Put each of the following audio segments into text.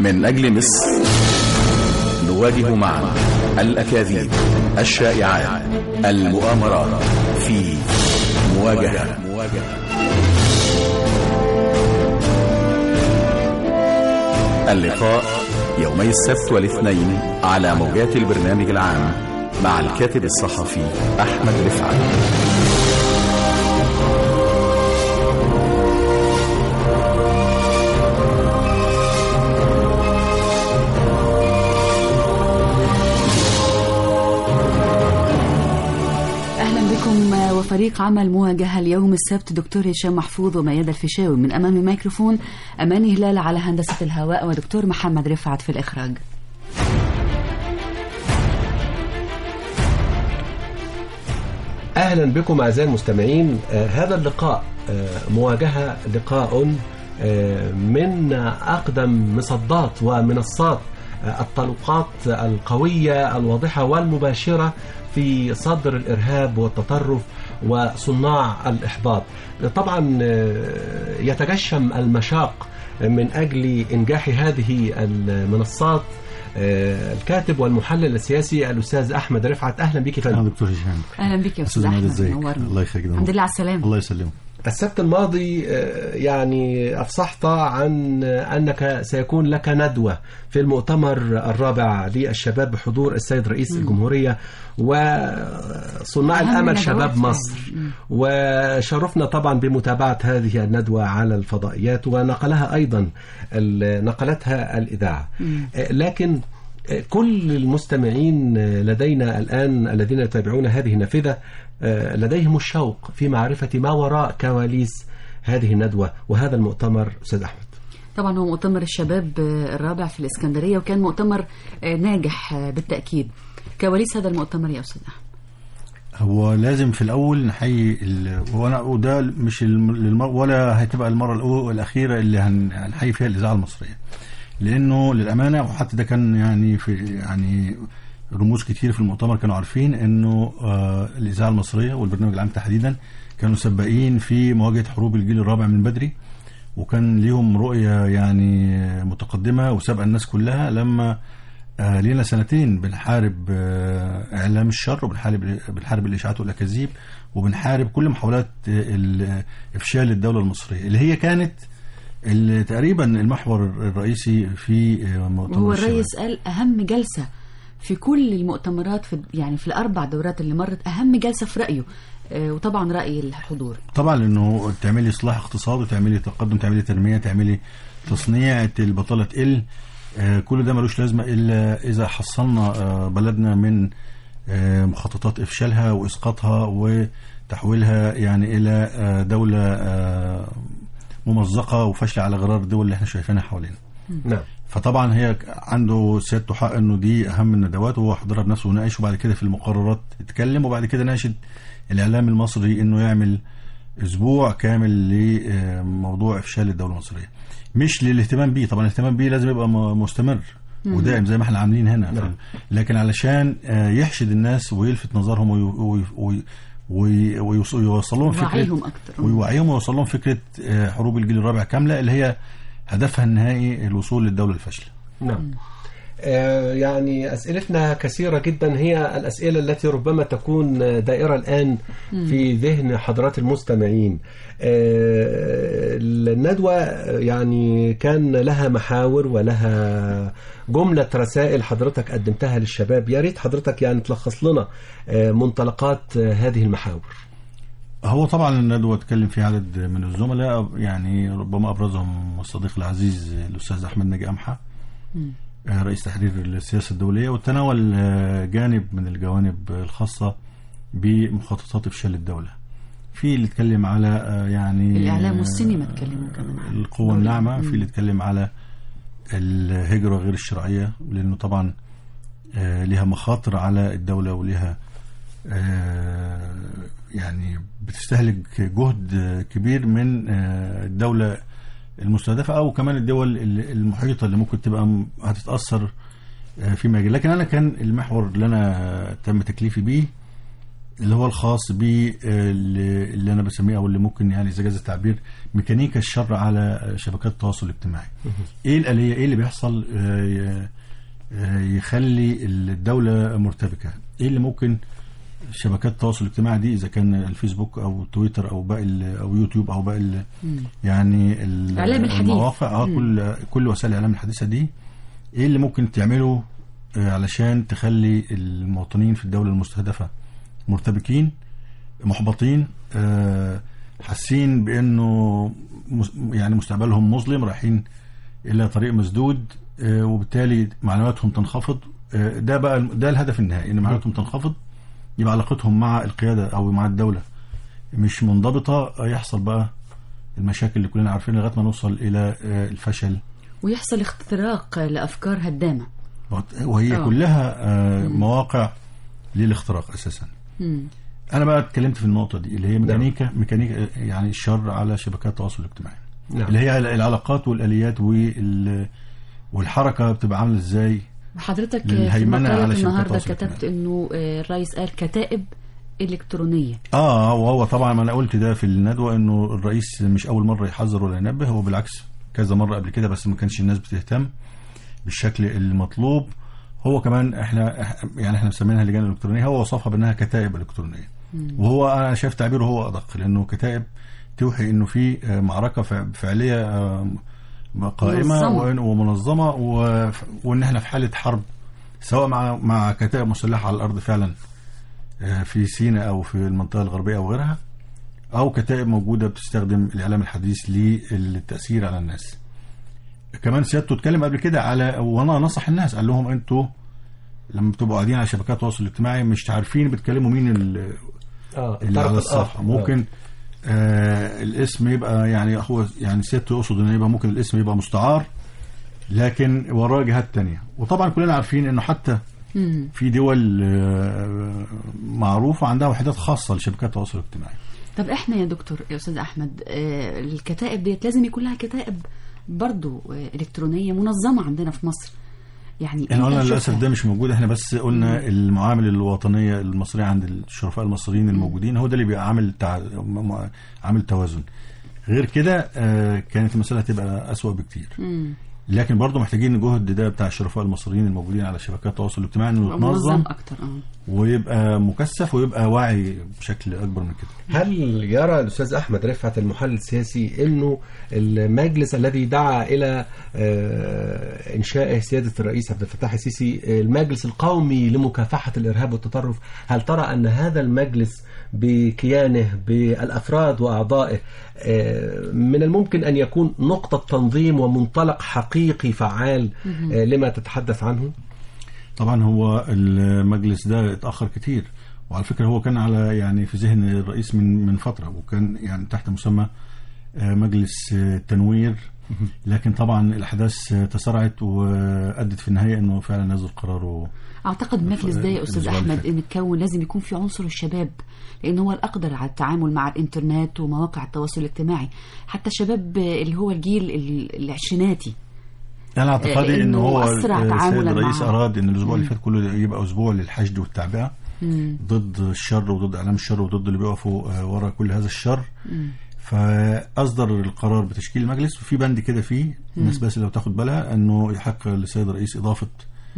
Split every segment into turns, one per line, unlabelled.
من أجل مصر نواجه معا الأكاذيب الشائعات المؤامرات في مواجهة اللقاء يومي السبت والاثنين على موجات البرنامج العام مع الكاتب الصحفي أحمد رفعت
اهلا بكم وفريق عمل مواجهه اليوم السبت دكتور هشام محفوظ وميادة الفيشاوي من امام الميكروفون اماني هلال على هندسه الهواء ودكتور محمد رفعت في الاخراج
اهلا بكم اعزائي المستمعين آه هذا اللقاء آه مواجهه لقاء آه من اقدم مصدات ومنصات آه الطلقات القويه الواضحه والمباشره في صدر الارهاب والتطرف وصناع الاحباط. طبعا آه يتجشم المشاق من اجل انجاح هذه المنصات آه، الكاتب والمحلل السياسي الاستاذ احمد رفعت اهلا بك يا فندم
اهلا دكتور هشام
اهلا بك يا استاذ
استاذ مهدي
احمد
ازيك
نورنا.
الله يخليك
الحمد لله على السلامه
الله يسلمك
السبت الماضي آه، يعني افصحت عن انك سيكون لك ندوه في المؤتمر الرابع للشباب بحضور السيد رئيس الجمهوريه وصناع
أهم
الامل
الندوات
شباب
يعني.
مصر وشرفنا طبعا بمتابعه هذه الندوه على الفضائيات ونقلها ايضا ال- نقلتها الاذاعه آه، لكن آه، كل المستمعين آه، لدينا الان الذين يتابعون هذه النافذه آه، لديهم الشوق في معرفه ما وراء كواليس هذه الندوه وهذا المؤتمر استاذ احمد
طبعا هو مؤتمر الشباب آه، الرابع في الاسكندريه وكان مؤتمر آه، ناجح آه، بالتاكيد كواليس هذا المؤتمر يا استاذ احمد
هو لازم في الاول نحيي ال... وانا وده مش الم... للمر... ولا هتبقى المره الاولى والاخيره اللي هن... هنحيي فيها الاذاعه المصريه لانه للامانه وحتى ده كان يعني في يعني رموز كتير في المؤتمر كانوا عارفين انه آه الاذاعه المصريه والبرنامج العام تحديدا كانوا سباقين في مواجهه حروب الجيل الرابع من بدري وكان ليهم رؤيه يعني متقدمه وسابقه الناس كلها لما آه لينا سنتين بنحارب آه اعلام الشر وبنحارب بنحارب الاشاعات والاكاذيب وبنحارب كل محاولات آه ال- افشال الدوله المصريه اللي هي كانت اللي تقريبا المحور الرئيسي في آه، مؤتمر
وهو
الشباب.
الرئيس قال اهم جلسه في كل المؤتمرات في يعني في الاربع دورات اللي مرت اهم جلسه في رايه آه، وطبعا راي الحضور
طبعا لانه تعملي اصلاح اقتصادي تعملي تقدم تعملي تنميه تعملي تصنيع البطاله تقل آه، كل ده ملوش لازمه الا اذا حصلنا آه، بلدنا من آه، مخططات افشالها واسقاطها وتحويلها يعني الى آه، دوله آه، ممزقه وفاشله على غرار الدول اللي احنا شايفينها حوالينا
نعم
فطبعا هي عنده سيادته حق انه دي اهم الندوات وهو حضرها بنفسه وناقش وبعد كده في المقررات اتكلم وبعد كده ناشد الاعلام المصري انه يعمل اسبوع كامل لموضوع افشال الدوله المصريه مش للاهتمام بيه طبعا الاهتمام بيه لازم يبقى م- مستمر ودائم زي ما احنا عاملين هنا
نعم.
لكن علشان آه، يحشد الناس ويلفت نظرهم وي- وي- وي- وي- ويوص- ويوصل لهم فكره
وعيهم اكتر
ويوعيهم ويوصل لهم فكره آه، حروب الجيل الرابع كامله اللي هي هدفها النهائي الوصول للدوله الفاشله.
نعم آه، يعني أسئلتنا كثيرة جدا هي الأسئلة التي ربما تكون دائرة الآن في ذهن حضرات المستمعين آه، الندوة يعني كان لها محاور ولها جملة رسائل حضرتك قدمتها للشباب يا ريت حضرتك يعني تلخص لنا آه، منطلقات آه، هذه المحاور
هو طبعا الندوه اتكلم فيها عدد من الزملاء يعني ربما ابرزهم الصديق العزيز الاستاذ احمد نجي امحى آه، رئيس تحرير السياسه الدوليه وتناول آه، جانب من الجوانب الخاصه بمخططات افشال الدوله. في اللي اتكلم على آه، يعني
الإعلام
آه،
والسينما اتكلموا كمان.
القوة الناعمة في اللي اتكلم على الهجرة غير الشرعية لأنه طبعا آه، لها مخاطر على الدولة ولها آه، يعني بتستهلك جهد آه، كبير من آه، الدولة المستهدفة أو كمان الدول ال- المحيطة اللي ممكن تبقى م- هتتأثر آه، فيما يجري لكن أنا كان المحور اللي أنا تم تكليفي بيه اللي هو الخاص ب اللي اللي انا بسميه او اللي ممكن يعني اذا جاز التعبير ميكانيكا الشر على شبكات التواصل الاجتماعي. ايه الاليه؟ ايه اللي بيحصل آه، ي- آه، يخلي الدوله مرتبكه؟ ايه اللي ممكن شبكات التواصل الاجتماعي دي اذا كان الفيسبوك او تويتر او باقي ال- او يوتيوب او باقي ال- يعني ال-
الإعلام الحديث.
المواقع اه كل كل وسائل الاعلام الحديثه دي ايه اللي ممكن تعمله آه، علشان تخلي المواطنين في الدوله المستهدفه مرتبكين محبطين آه، حاسين بانه مس- يعني مستقبلهم مظلم رايحين الى طريق مسدود آه، وبالتالي معنوياتهم تنخفض آه، ده بقى ده الهدف النهائي ان معنوياتهم تنخفض يبقى علاقتهم مع القياده او مع الدوله مش منضبطه آه، يحصل بقى المشاكل اللي كلنا عارفينها لغايه ما نوصل الى آه، الفشل
ويحصل اختراق لافكار هدامه
وهي
آه.
كلها آه، مواقع للاختراق اساسا
مم.
انا بقى اتكلمت في النقطه دي اللي هي ميكانيكا ميكانيكا يعني الشر على شبكات التواصل الاجتماعي
نعم.
اللي هي العلاقات والاليات وال والحركه بتبقى عامله ازاي
حضرتك في
للهيمنة على
مقالة
شبكات
النهارده
التواصل
كتبت
الاجتماعي.
انه آه، الرئيس قال كتائب الكترونيه
اه وهو طبعا ما انا قلت ده في الندوه انه الرئيس مش اول مره يحذر ولا ينبه هو بالعكس كذا مره قبل كده بس ما كانش الناس بتهتم بالشكل المطلوب هو كمان احنا إح- يعني احنا مسمينها لجان الكترونيه هو وصفها بانها كتائب الكترونيه وهو انا شايف تعبيره هو ادق لانه كتائب توحي انه في آه، معركه فع- فعليه آه، قائمه
منظمة.
وإن- ومنظمه و- وان احنا في حاله حرب سواء مع مع كتائب مسلحه على الارض فعلا آه، في سيناء او في المنطقه الغربيه او غيرها او كتائب موجوده بتستخدم الاعلام الحديث للتاثير على الناس كمان سيادته اتكلم قبل كده على وانا نصح الناس قال لهم انتوا لما بتبقوا قاعدين على شبكات التواصل الاجتماعي مش عارفين بتكلموا مين ال-
اه
اللي على
الطرف
الصفحه
الآخر.
ممكن آه الاسم يبقى يعني هو يعني سيادته يقصد ان يبقى ممكن الاسم يبقى مستعار لكن وراه جهات تانية وطبعا كلنا عارفين انه حتى
مم.
في دول آه، معروفه عندها وحدات خاصه لشبكات التواصل الاجتماعي
طب احنا يا دكتور يا استاذ احمد آه، الكتائب ديت لازم يكون لها كتائب برضو آه، الكترونيه منظمه عندنا في مصر يعني
احنا قلنا
أنت
للاسف
شوفها.
ده مش موجود احنا بس قلنا المعامل الوطنيه المصريه عند الشرفاء المصريين الموجودين هو ده اللي بيبقى عامل تع... م- م- عامل توازن غير كده آه، كانت المساله هتبقى اسوأ بكتير
مم.
لكن برضه محتاجين الجهد ده بتاع الشرفاء المصريين الموجودين على شبكات التواصل الاجتماعي انه
منظم
يتنظم
اكتر اه
ويبقى مكثف ويبقى واعي بشكل اكبر من كده
هل يرى الاستاذ احمد رفعت المحلل السياسي انه المجلس الذي دعا الى آه، انشائه سياده الرئيس عبد الفتاح السيسي آه، المجلس القومي لمكافحه الارهاب والتطرف هل ترى ان هذا المجلس بكيانه بالافراد واعضائه آه، من الممكن ان يكون نقطه تنظيم ومنطلق حقيقي فعال آه، لما تتحدث عنه؟
طبعا هو المجلس ده اتاخر كتير وعلى فكره هو كان على يعني في ذهن الرئيس من من فتره وكان يعني تحت مسمى آه، مجلس آه، التنوير لكن طبعا الاحداث آه، تسارعت وادت في النهايه انه فعلا نزل قراره
اعتقد المجلس ده يا استاذ
الأسبوع اللي
احمد
فات.
متكون لازم يكون في عنصر الشباب لان هو الاقدر على التعامل مع الانترنت ومواقع التواصل الاجتماعي حتى الشباب اللي هو الجيل ال- العشريناتي
انا اعتقادي
لأنه
انه هو
أسرع
آه،
تعاملاً
السيد الرئيس
معها.
اراد ان الاسبوع اللي فات كله يبقى اسبوع للحشد والتعبئه ضد الشر وضد اعلام الشر وضد اللي بيقفوا آه، ورا كل هذا الشر فاصدر القرار بتشكيل المجلس وفي بند كده فيه الناس بس لو تاخد بالها انه يحق للسيد الرئيس اضافه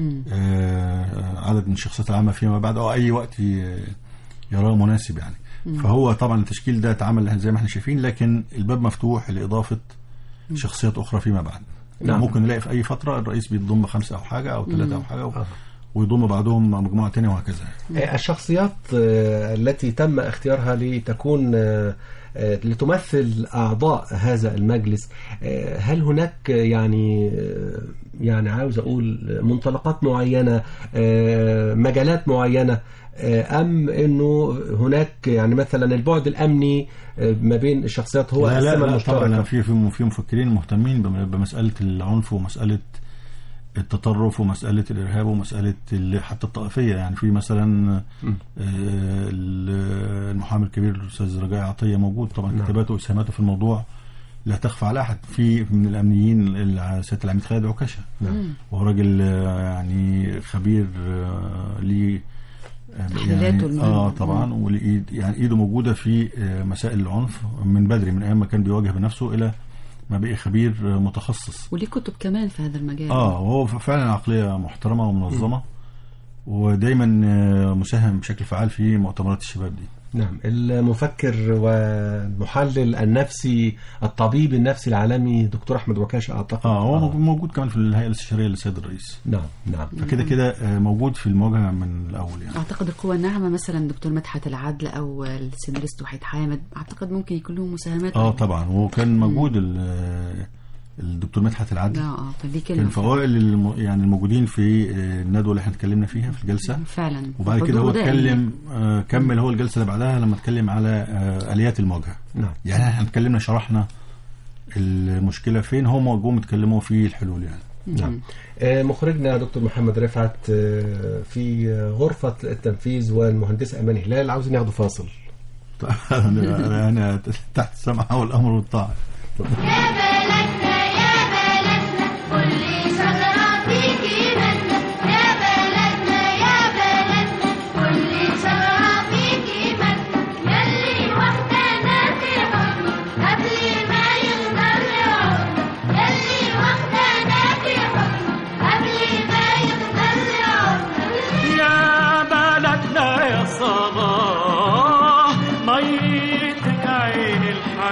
آه، عدد من الشخصيات العامه فيما بعد او اي وقت ي- يراه مناسب يعني فهو طبعا التشكيل ده اتعمل زي ما احنا شايفين لكن الباب مفتوح لاضافه شخصيات اخرى فيما بعد
نعم.
نعم. ممكن نلاقي في اي فتره الرئيس بيضم خمسه او حاجه او ثلاثه او حاجه و- ويضم بعدهم مجموعه تانية وهكذا
الشخصيات آه، التي تم اختيارها لتكون آه، آه، لتمثل أعضاء هذا المجلس آه، هل هناك آه، يعني آه، يعني عاوز أقول منطلقات معينة آه، مجالات معينة آه، أم أنه هناك يعني مثلا البعد الأمني آه، ما بين الشخصيات هو
لا لا,
السمة
لا طبعا
المشتركة
في في في مفكرين مهتمين بم- بمساله العنف ومساله التطرف ومساله الارهاب ومساله ال- حتى الطائفيه يعني في مثلا آه، ال- المحامي الكبير الاستاذ رجاء عطيه موجود طبعا
نعم.
كتاباته واسهاماته في الموضوع لا تخفى على احد في من الامنيين الع- سياده العميد خالد عكاشه
نعم.
وهو راجل آه، يعني خبير آه، ليه
تحليلاته
يعني
المهمة.
اه طبعا والايد يعني ايده موجوده في آه، مسائل العنف من بدري من ايام ما كان بيواجه بنفسه الى ما بقي خبير آه، متخصص
وليه كتب كمان في هذا المجال
اه وهو فعلا عقليه محترمه ومنظمه ودايما آه، مساهم بشكل فعال في مؤتمرات الشباب دي
نعم المفكر والمحلل النفسي الطبيب النفسي العالمي دكتور احمد وكاش اعتقد
اه هو موجود كمان في الهيئه الاستشاريه للسيد الرئيس
نعم نعم
فكده كده آه، موجود في المواجهه من الاول يعني
اعتقد القوى الناعمه مثلا دكتور مدحت العدل او السيناريست وحيد حامد اعتقد ممكن يكون لهم مساهمات
اه طبعا وكان موجود ال- آه، الدكتور مدحت العدل
لا اه فدي
كان
كلمه
في اوائل الم... يعني الموجودين في آه، الندوه اللي احنا اتكلمنا فيها في الجلسه
فعلا
وبعد كده هو
حضور دائم.
اتكلم آه، كمل هو الجلسه اللي بعدها لما اتكلم على آه، اليات المواجهه
نعم
يعني احنا اتكلمنا شرحنا المشكله فين هم جم اتكلموا في الحلول يعني
نعم آه، مخرجنا دكتور محمد رفعت آه، في غرفة التنفيذ والمهندسة أمان هلال عاوزين ياخدوا فاصل
انا أنا- انا تحت السمع والامر والطاعه
يا بلدنا يا بلدنا كل شجرة فيكي منا يا بلدنا يا بلدنا كل شجرة فيكي منا يلي واخدانا في حضنه قبل ما يقدر يعودنا يلي واخدانا في حضنه قبل ما يقدر يعودنا
يا بلدنا يا صباح ميتك عين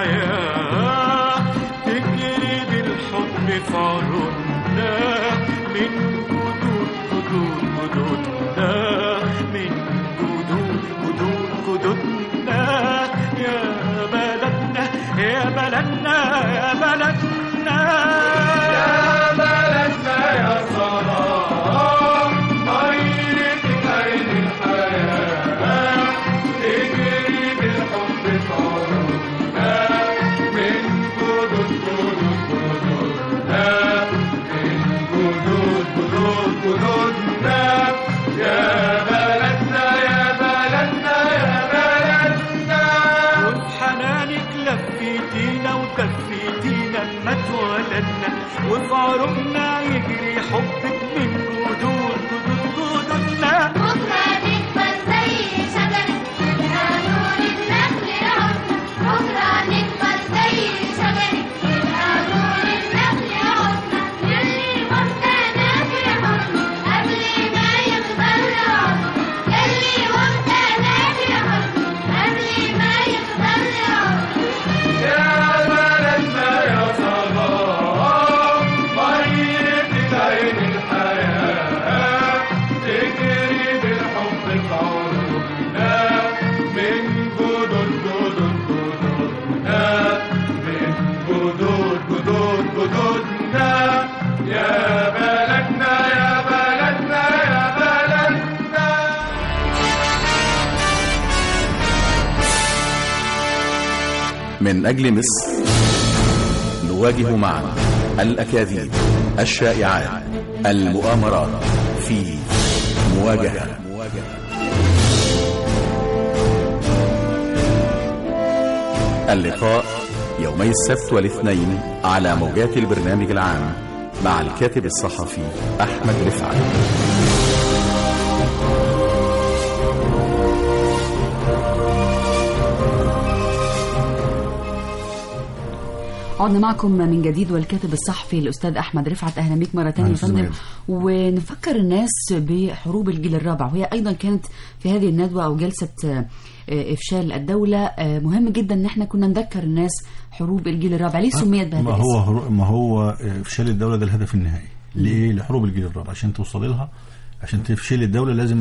الحياة تجري بالحب في عروقنا من جدود جدود جدودنا من جدود جدود جدودنا يا بلدنا يا بلدنا يا بلدنا يا بلدنا يا صلاح ميتك عين الحياة تجري بالحب في عروقنا من جدود جدود جدودنا من جدود جدود جدودنا يا بلدنا يا بلدنا يا بلدنا وفي حنانك لفيتينا ودفيتينا لما اتولدنا وفي عروقنا يجري حبك من جدود جدود جدودنا
بكرة نكبر زي شجرة يبقى نور النخل عودنا بكرة نكبر زي شجرة يبقى نور النخل عودنا يلي واخدانا في حضنه قبل ما يقدر يعودنا يلي واخدانا في حضنه قبل ما يقدر يعودنا
يا بلدنا يا صباح ميتك عين الحياة تجري بالحب في عروقنا من جدود جدود جدودنا من جدود جدود جدودنا يا بلدنا يا بلدنا يا بلدنا
من أجل مصر نواجه معا الأكاذيب الشائعات المؤامرات في مواجهة اللقاء يومي السبت والاثنين على موجات البرنامج العام مع الكاتب الصحفي أحمد رفعت
عدنا معكم من جديد والكاتب الصحفي الاستاذ احمد رفعت اهلا بك مره ثانيه يا
أهلا
فندم
وسهلا.
ونفكر الناس بحروب الجيل الرابع وهي ايضا كانت في هذه الندوه او جلسه آه، آه، افشال الدوله آه، مهم جدا ان احنا كنا نذكر الناس حروب الجيل الرابع ليه سميت بهذا
ما
الاسم؟
هو هرو- ما هو آه، افشال الدوله ده الهدف النهائي ليه لحروب الجيل الرابع عشان توصلي لها عشان تفشلي الدوله لازم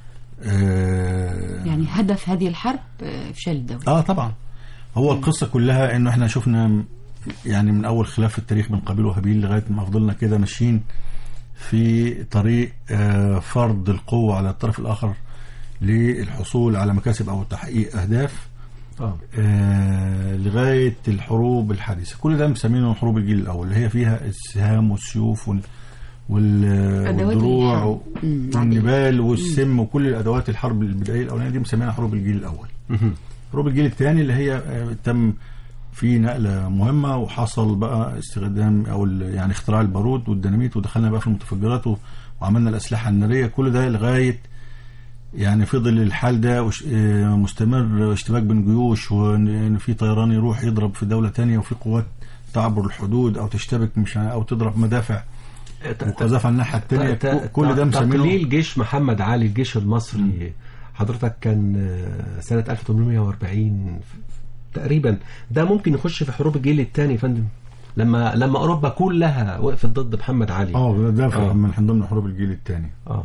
آه
يعني هدف هذه الحرب آه، افشال الدوله
اه طبعا هو القصه كلها انه احنا شفنا م- يعني من اول خلاف في التاريخ بين قابيل وهابيل لغايه ما فضلنا كده ماشيين في طريق آه فرض القوه على الطرف الاخر للحصول على مكاسب او تحقيق اهداف
آه.
آه لغايه الحروب الحديثه كل ده مسمينه حروب الجيل الاول اللي هي فيها السهام والسيوف وال وال
أدوات
والدروع
الحرب. مم.
والنبال والسم وكل الادوات الحرب البدائيه الاولانيه دي مسمينها حروب الجيل الاول حروب الجيل الثاني اللي هي آه، تم في نقله مهمه وحصل بقى استخدام او ال- يعني اختراع البارود والديناميت ودخلنا بقى في المتفجرات و- وعملنا الاسلحه الناريه كل ده لغايه يعني فضل الحال ده وش- آه، مستمر اشتباك بين جيوش وان في طيران يروح يضرب في دولة تانية وفي قوات تعبر الحدود او تشتبك مش ع- او تضرب مدافع وقذافة على الناحية التانية
ت- ت-
كل ده مسمينه
تقليل جيش محمد علي الجيش المصري حضرتك كان آه، سنة 1840 تقريبا ده ممكن يخش في حروب الجيل الثاني يا فندم لما لما اوروبا كلها وقفت ضد محمد علي
اه ده
آه.
من من ضمن حروب الجيل الثاني
اه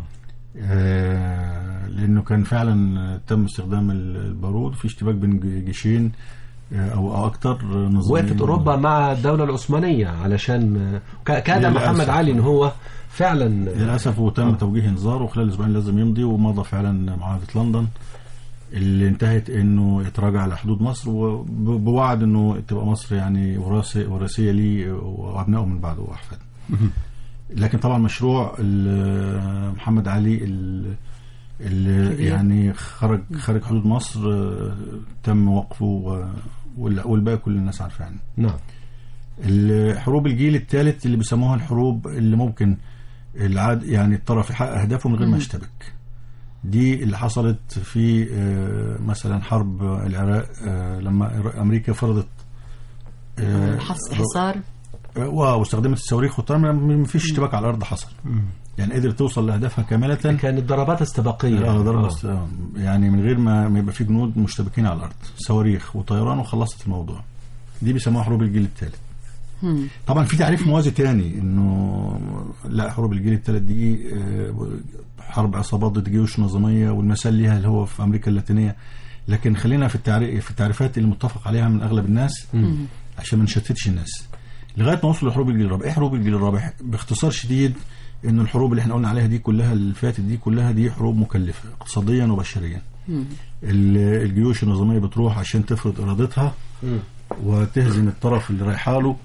آه، لانه كان فعلا تم استخدام البارود في اشتباك بين ج- جيشين آه، او او اكتر نظامين
وقفت اوروبا مع الدولة العثمانية علشان آه، ك- كاد
للأسف.
محمد علي ان هو فعلا
للاسف وتم
آه.
توجيه انذار وخلال اسبوعين لازم يمضي ومضى فعلا معاهده لندن اللي انتهت انه يتراجع على حدود مصر وب- بوعد انه تبقى مصر يعني وراثه وراثيه ليه وابنائه من بعده واحفاده. لكن طبعا مشروع ال- محمد علي ال- اللي
كبير.
يعني خرج خارج حدود مصر آه، تم وقفه و- وال- والباقي كل الناس عارفه يعني.
نعم
الحروب الجيل الثالث اللي بيسموها الحروب اللي ممكن العاد يعني الطرف يحقق اهدافه من غير ما يشتبك دي اللي حصلت في آه، مثلا حرب العراق آه، لما امريكا فرضت آه،
حص- حصار
آه، واستخدمت الصواريخ والطيران ما فيش اشتباك على الارض حصل يعني قدرت توصل لاهدافها كامله
كانت ضربات استباقية
اه ضربة
آه.
است- آه، يعني من غير ما ما يبقى في جنود مشتبكين على الارض صواريخ وطيران وخلصت الموضوع دي بيسموها حروب الجيل الثالث
مم.
طبعا في تعريف موازي تاني انه لا حروب الجيل الثالث دي آه، حرب عصابات ضد جيوش نظاميه والمثال ليها اللي هو في امريكا اللاتينيه لكن خلينا في التعريف في التعريفات اللي متفق عليها من اغلب الناس عشان ما نشتتش الناس لغايه ما وصلوا لحروب الجيل الرابع ايه حروب الجيل الرابع باختصار شديد انه الحروب اللي احنا قلنا عليها دي كلها اللي فاتت دي كلها دي حروب مكلفه اقتصاديا وبشريا ال- الجيوش النظاميه بتروح عشان تفرض ارادتها وتهزم الطرف اللي رايحه له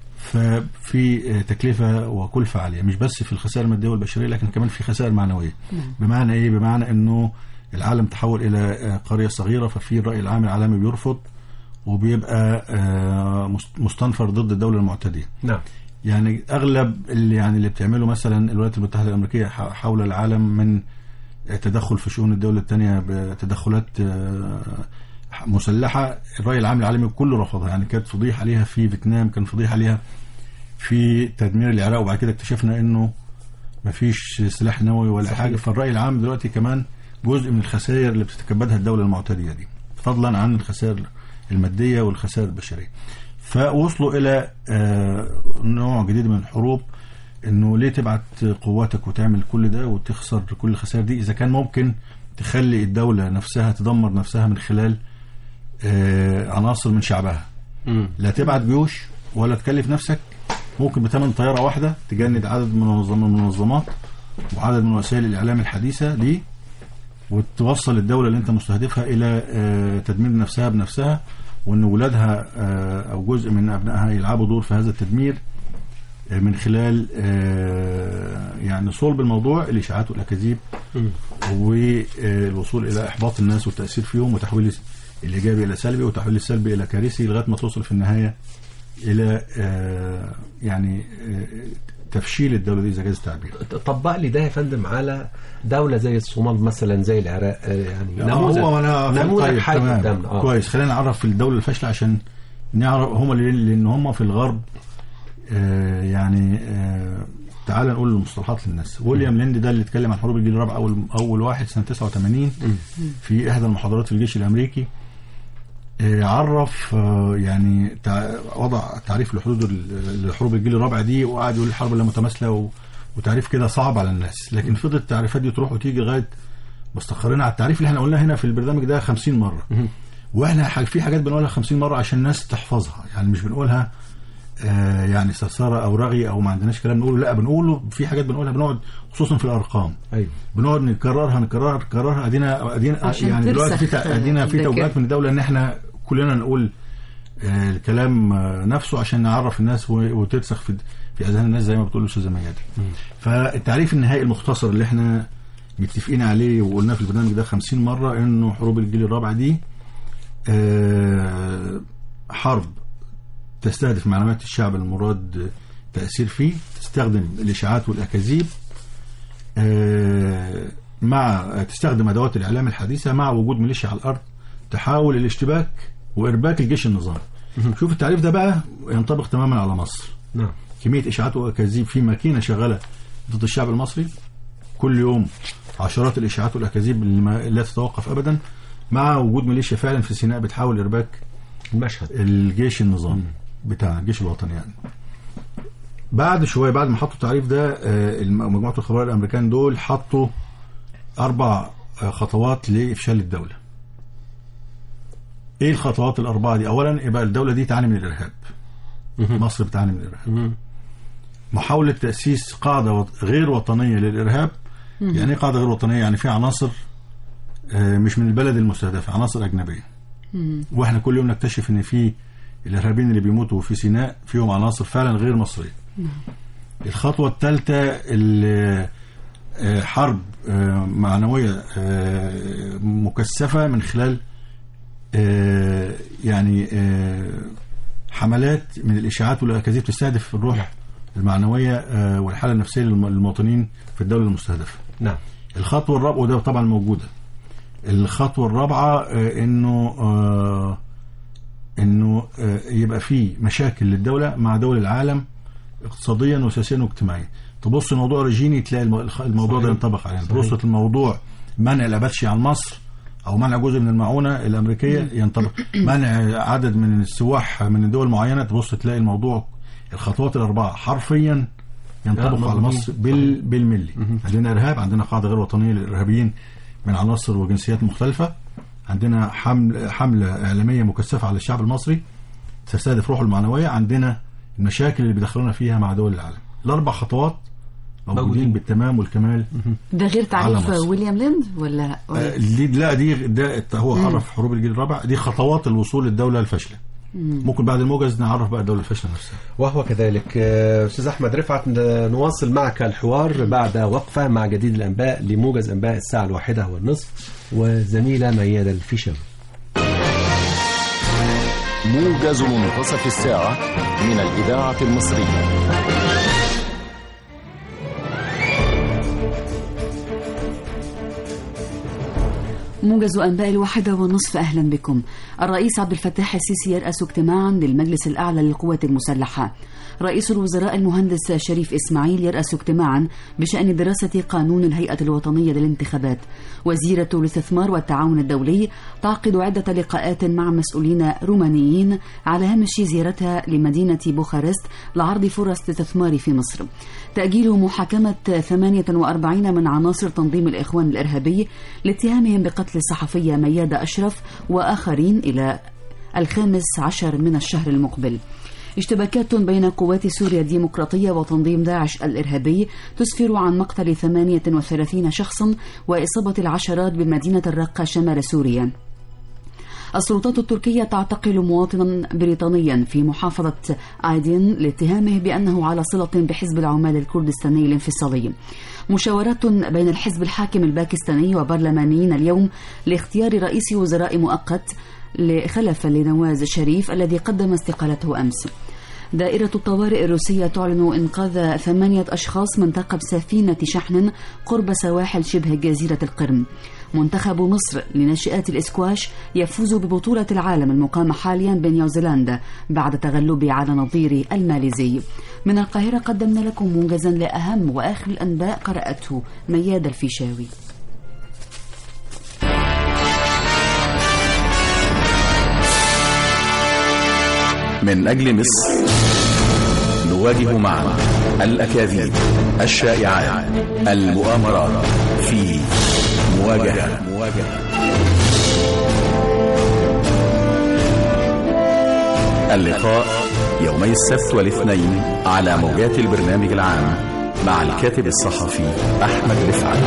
ففي آه، تكلفه وكلفه عاليه مش بس في الخسائر الماديه والبشريه لكن كمان في خسائر معنويه بمعنى ايه بمعنى انه العالم تحول الى آه، قريه صغيره ففي الراي العام العالمي بيرفض وبيبقى آه، مست- مستنفر ضد الدوله المعتديه
نعم
يعني اغلب اللي يعني اللي بتعمله مثلا الولايات المتحده الامريكيه ح- حول العالم من تدخل في شؤون الدوله الثانيه بتدخلات آه، مسلحه الراي العام العالمي كله رفضها يعني كانت فضيحه عليها في فيتنام كان فضيحه عليها في تدمير العراق وبعد كده اكتشفنا انه مفيش سلاح نووي ولا
صحيح.
حاجه فالراي العام دلوقتي كمان جزء من الخسائر اللي بتتكبدها الدوله المعتديه دي فضلا عن الخسائر الماديه والخسائر البشريه فوصلوا الى آه، نوع جديد من الحروب انه ليه تبعت قواتك وتعمل كل ده وتخسر كل الخسائر دي اذا كان ممكن تخلي الدوله نفسها تدمر نفسها من خلال آه، عناصر من شعبها
مم.
لا تبعت جيوش ولا تكلف نفسك ممكن بثمن طياره واحده تجند عدد من منظم- من المنظمات وعدد من وسائل الاعلام الحديثه دي وتوصل الدوله اللي انت مستهدفها الى آه، تدمير نفسها بنفسها وان ولادها آه، او جزء من ابنائها يلعبوا دور في هذا التدمير آه، من خلال آه، يعني صلب الموضوع الاشاعات والاكاذيب
مم.
والوصول الى احباط الناس والتاثير فيهم وتحويل الايجابي الى سلبي وتحويل السلبي الى كارثي لغايه ما توصل في النهايه الى آه، يعني آه، تفشيل الدوله دي اذا جاز التعبير
طبق لي ده يا فندم على دولة زي الصومال مثلا زي العراق آه، يعني نموذج
هو انا
نموذج
طيب
حي
تمام.
قدامنا آه.
كويس خلينا نعرف الدوله الفاشله عشان نعرف هم اللي لان هم في الغرب آه، يعني آه، تعال نقول المصطلحات للناس ويليام ليند ده اللي اتكلم عن حروب الجيل الرابع اول اول واحد سنه 89 في احدى المحاضرات في الجيش الامريكي آه، عرف آه، يعني تع- وضع تعريف لحدود ال- لحروب الجيل الرابع دي وقعد يقول الحرب اللامتماثله و- وتعريف كده صعب على الناس لكن فضلت التعريفات دي تروح وتيجي لغايه ما استقرينا على التعريف اللي احنا قلناه هنا في البرنامج ده 50 مره واحنا ح- في حاجات بنقولها 50 مره عشان الناس تحفظها يعني مش بنقولها آه يعني سرسره او رغي او ما عندناش كلام نقوله لا بنقوله في حاجات بنقولها بنقعد خصوصا في الارقام
ايوه
بنقعد نكررها نكررها نكررها ادينا ادينا
عشان
يعني دلوقتي في
ترسخ
تع- ادينا في
الذاكرة.
توجيهات من الدوله ان احنا كلنا نقول آه، الكلام آه، نفسه عشان نعرف الناس و- وترسخ في في اذهان الناس زي ما بتقول الاستاذه ميادة فالتعريف النهائي المختصر اللي احنا متفقين عليه وقلناه في البرنامج ده 50 مره انه حروب الجيل الرابع دي آه، حرب تستهدف معلومات الشعب المراد تأثير فيه تستخدم الإشاعات والأكاذيب آه، مع تستخدم ادوات الاعلام الحديثه مع وجود ميليشيا على الارض تحاول الاشتباك وارباك الجيش النظامي شوف التعريف ده بقى ينطبق تماما على مصر
نعم
كميه اشاعات واكاذيب في ماكينه شغاله ضد الشعب المصري كل يوم عشرات الاشاعات والاكاذيب اللي ما لا تتوقف ابدا مع وجود ميليشيا فعلا في سيناء بتحاول ارباك
المشهد
الجيش النظامي بتاع الجيش الوطني يعني بعد شويه بعد ما حطوا التعريف ده آه، الم- مجموعه الخبراء الامريكان دول حطوا اربع آه، خطوات لافشال الدوله ايه الخطوات الاربعه دي اولا يبقى الدوله دي تعاني من الارهاب مصر بتعاني من الارهاب محاوله تاسيس قاعده وط- غير وطنيه للارهاب يعني ايه قاعده غير وطنيه يعني في عناصر آه، مش من البلد المستهدفه عناصر اجنبيه واحنا كل يوم نكتشف ان في الارهابيين اللي بيموتوا في سيناء فيهم عناصر فعلا غير مصريه الخطوه الثالثه حرب آه، معنويه آه، مكثفه من خلال آه، يعني آه، حملات من الاشاعات والاكاذيب تستهدف الروح المعنويه آه، والحاله النفسيه للم- للمواطنين في الدوله المستهدفه
نعم
الخطوة الرابعة وده طبعا موجودة الخطوة الرابعة آه، انه آه، انه آه، يبقى في مشاكل للدولة مع دول العالم اقتصاديا وسياسيا واجتماعيا تبص الموضوع رجيني تلاقي الم- الخ- الموضوع ده
صحيح.
ينطبق علينا
صحيح.
تبص الموضوع منع الاباتشي عن مصر او منع جزء من المعونه الامريكيه ينطبق منع عدد من السواح من دول معينه تبص تلاقي الموضوع الخطوات الاربعه حرفيا ينطبق على
موجودين.
مصر بال بالملي عندنا ارهاب عندنا قاعده غير وطنيه للارهابيين من عناصر وجنسيات مختلفه عندنا حمل حمله اعلاميه مكثفه على الشعب المصري تستهدف روحه المعنويه عندنا المشاكل اللي بيدخلونا فيها مع دول العالم الاربع خطوات موجودين
موجودين.
بالتمام والكمال
ده غير
على
تعريف
مصر.
ويليام ليند ولا, ولا
آه، دي لا دي ده هو عرف حروب الجيل الرابع دي خطوات الوصول للدوله الفاشله ممكن بعد الموجز نعرف بقى الدوله الفاشله نفسها
وهو كذلك آه، استاذ احمد رفعت ن- نواصل معك الحوار بعد وقفه مع جديد الانباء لموجز انباء الساعه الواحده والنصف وزميله ميادة الفيشاوي
موجز منتصف الساعة من الإذاعة المصرية
موجز أنباء الواحدة والنصف أهلا بكم الرئيس عبد الفتاح السيسي يرأس اجتماعا للمجلس الأعلى للقوات المسلحة رئيس الوزراء المهندس شريف إسماعيل يرأس اجتماعا بشأن دراسة قانون الهيئة الوطنية للانتخابات وزيرة الاستثمار والتعاون الدولي تعقد عدة لقاءات مع مسؤولين رومانيين على هامش زيارتها لمدينة بوخارست لعرض فرص الاستثمار في مصر تأجيل محاكمة 48 من عناصر تنظيم الإخوان الإرهابي لاتهامهم بقتل الصحفية ميادة أشرف وآخرين إلى الخامس عشر من الشهر المقبل اشتباكات بين قوات سوريا الديمقراطية وتنظيم داعش الإرهابي تسفر عن مقتل 38 شخصا وإصابة العشرات بمدينة الرقة شمال سوريا السلطات التركية تعتقل مواطنا بريطانيا في محافظة آيدين لاتهامه بأنه على صلة بحزب العمال الكردستاني الانفصالي مشاورات بين الحزب الحاكم الباكستاني وبرلمانيين اليوم لاختيار رئيس وزراء مؤقت خلفا لنواز شريف الذي قدم استقالته أمس دائرة الطوارئ الروسية تعلن إنقاذ ثمانية أشخاص من ثقب سفينة شحن قرب سواحل شبه جزيرة القرم منتخب مصر لناشئات الإسكواش يفوز ببطولة العالم المقامة حاليا بنيوزيلندا بعد تغلبه على نظيره الماليزي من القاهرة قدمنا لكم موجزا لأهم وآخر الأنباء قرأته مياد الفيشاوي
من أجل مصر نواجه معا الأكاذيب الشائعات المؤامرات في مواجهة مواجهة اللقاء يومي السبت والاثنين على موجات البرنامج العام مع الكاتب الصحفي أحمد رفعت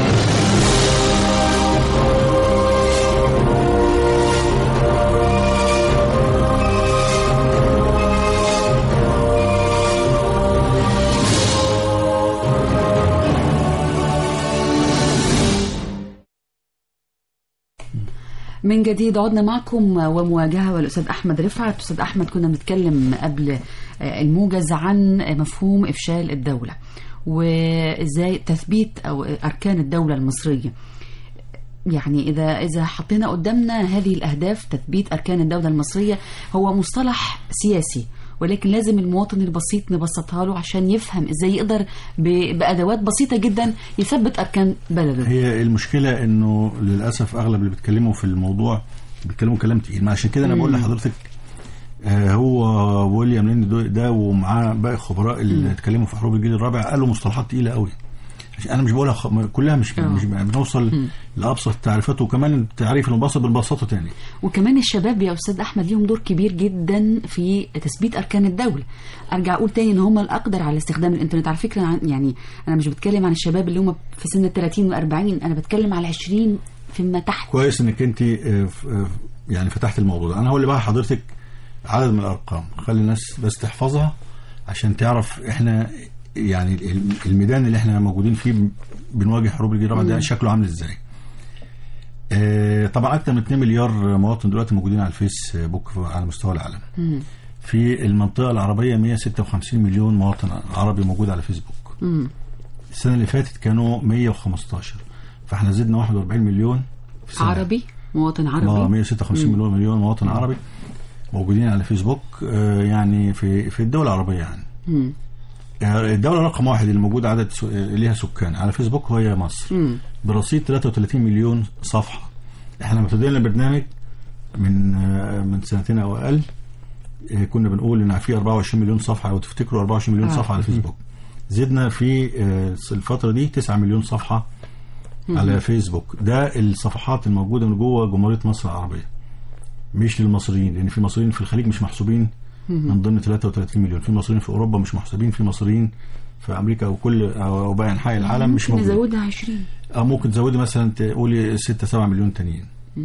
من جديد عدنا معكم ومواجهة والأستاذ أحمد رفعت أستاذ أحمد كنا بنتكلم قبل الموجز عن مفهوم إفشال الدولة وإزاي تثبيت أو أركان الدولة المصرية يعني إذا إذا حطينا قدامنا هذه الأهداف تثبيت أركان الدولة المصرية هو مصطلح سياسي ولكن لازم المواطن البسيط نبسطها له عشان يفهم ازاي يقدر ب- بادوات بسيطه جدا يثبت اركان بلده
هي المشكله انه للاسف اغلب اللي بيتكلموا في الموضوع بيتكلموا كلام تقيل ما عشان كده انا بقول لحضرتك آه، هو ويليام لين دو- ده ومعاه باقي الخبراء اللي اتكلموا في حروب الجيل الرابع قالوا مصطلحات تقيله قوي عشان انا مش بقولها خ... كلها مش
آه.
مش بنوصل لابسط التعريفات وكمان التعريف المبسط بنبسطه تاني
وكمان الشباب يا استاذ احمد ليهم دور كبير جدا في تثبيت اركان الدوله ارجع اقول تاني ان هم الاقدر على استخدام الانترنت على فكره عن يعني انا مش بتكلم عن الشباب اللي هم في سن ال 30 و40 انا بتكلم على 20 فيما تحت
كويس انك انت آه، ف- آه، يعني فتحت الموضوع ده انا هقول بقى حضرتك عدد من الارقام خلي الناس بس تحفظها عشان تعرف احنا يعني الم- الميدان اللي احنا موجودين فيه بنواجه حروب الجيل الرابع ده شكله عامل ازاي آه، طبعا اكثر من 2 مليار مواطن دلوقتي موجودين على الفيسبوك على مستوى العالم في المنطقه العربيه 156 مليون مواطن عربي موجود على فيسبوك السنه اللي فاتت كانوا 115 فاحنا زدنا 41 مليون في سنة.
عربي مواطن
اه
عربي
156 مليون مليون مواطن عربي موجودين على فيسبوك آه، يعني في في الدول العربيه يعني
مم.
آه، الدولة رقم واحد اللي موجود عدد س- آه، ليها سكان على فيسبوك وهي مصر
مم.
برصيد 33 مليون صفحة احنا لما ابتدينا البرنامج من آه، من سنتين او اقل آه، كنا بنقول ان في 24 مليون صفحة لو تفتكروا 24 مليون
آه.
صفحة على فيسبوك زدنا في آه، الفترة دي 9 مليون صفحة على فيسبوك ده الصفحات الموجودة من جوه جمهورية مصر العربية مش للمصريين لان في مصريين في الخليج مش محسوبين من ضمن 33 مليون في مصريين في اوروبا مش محسوبين في مصريين في امريكا وكل او أو باقي انحاء العالم مش
ممكن
موجودين
نزودها 20
او ممكن تزودي مثلا تقولي 6 7 مليون تانيين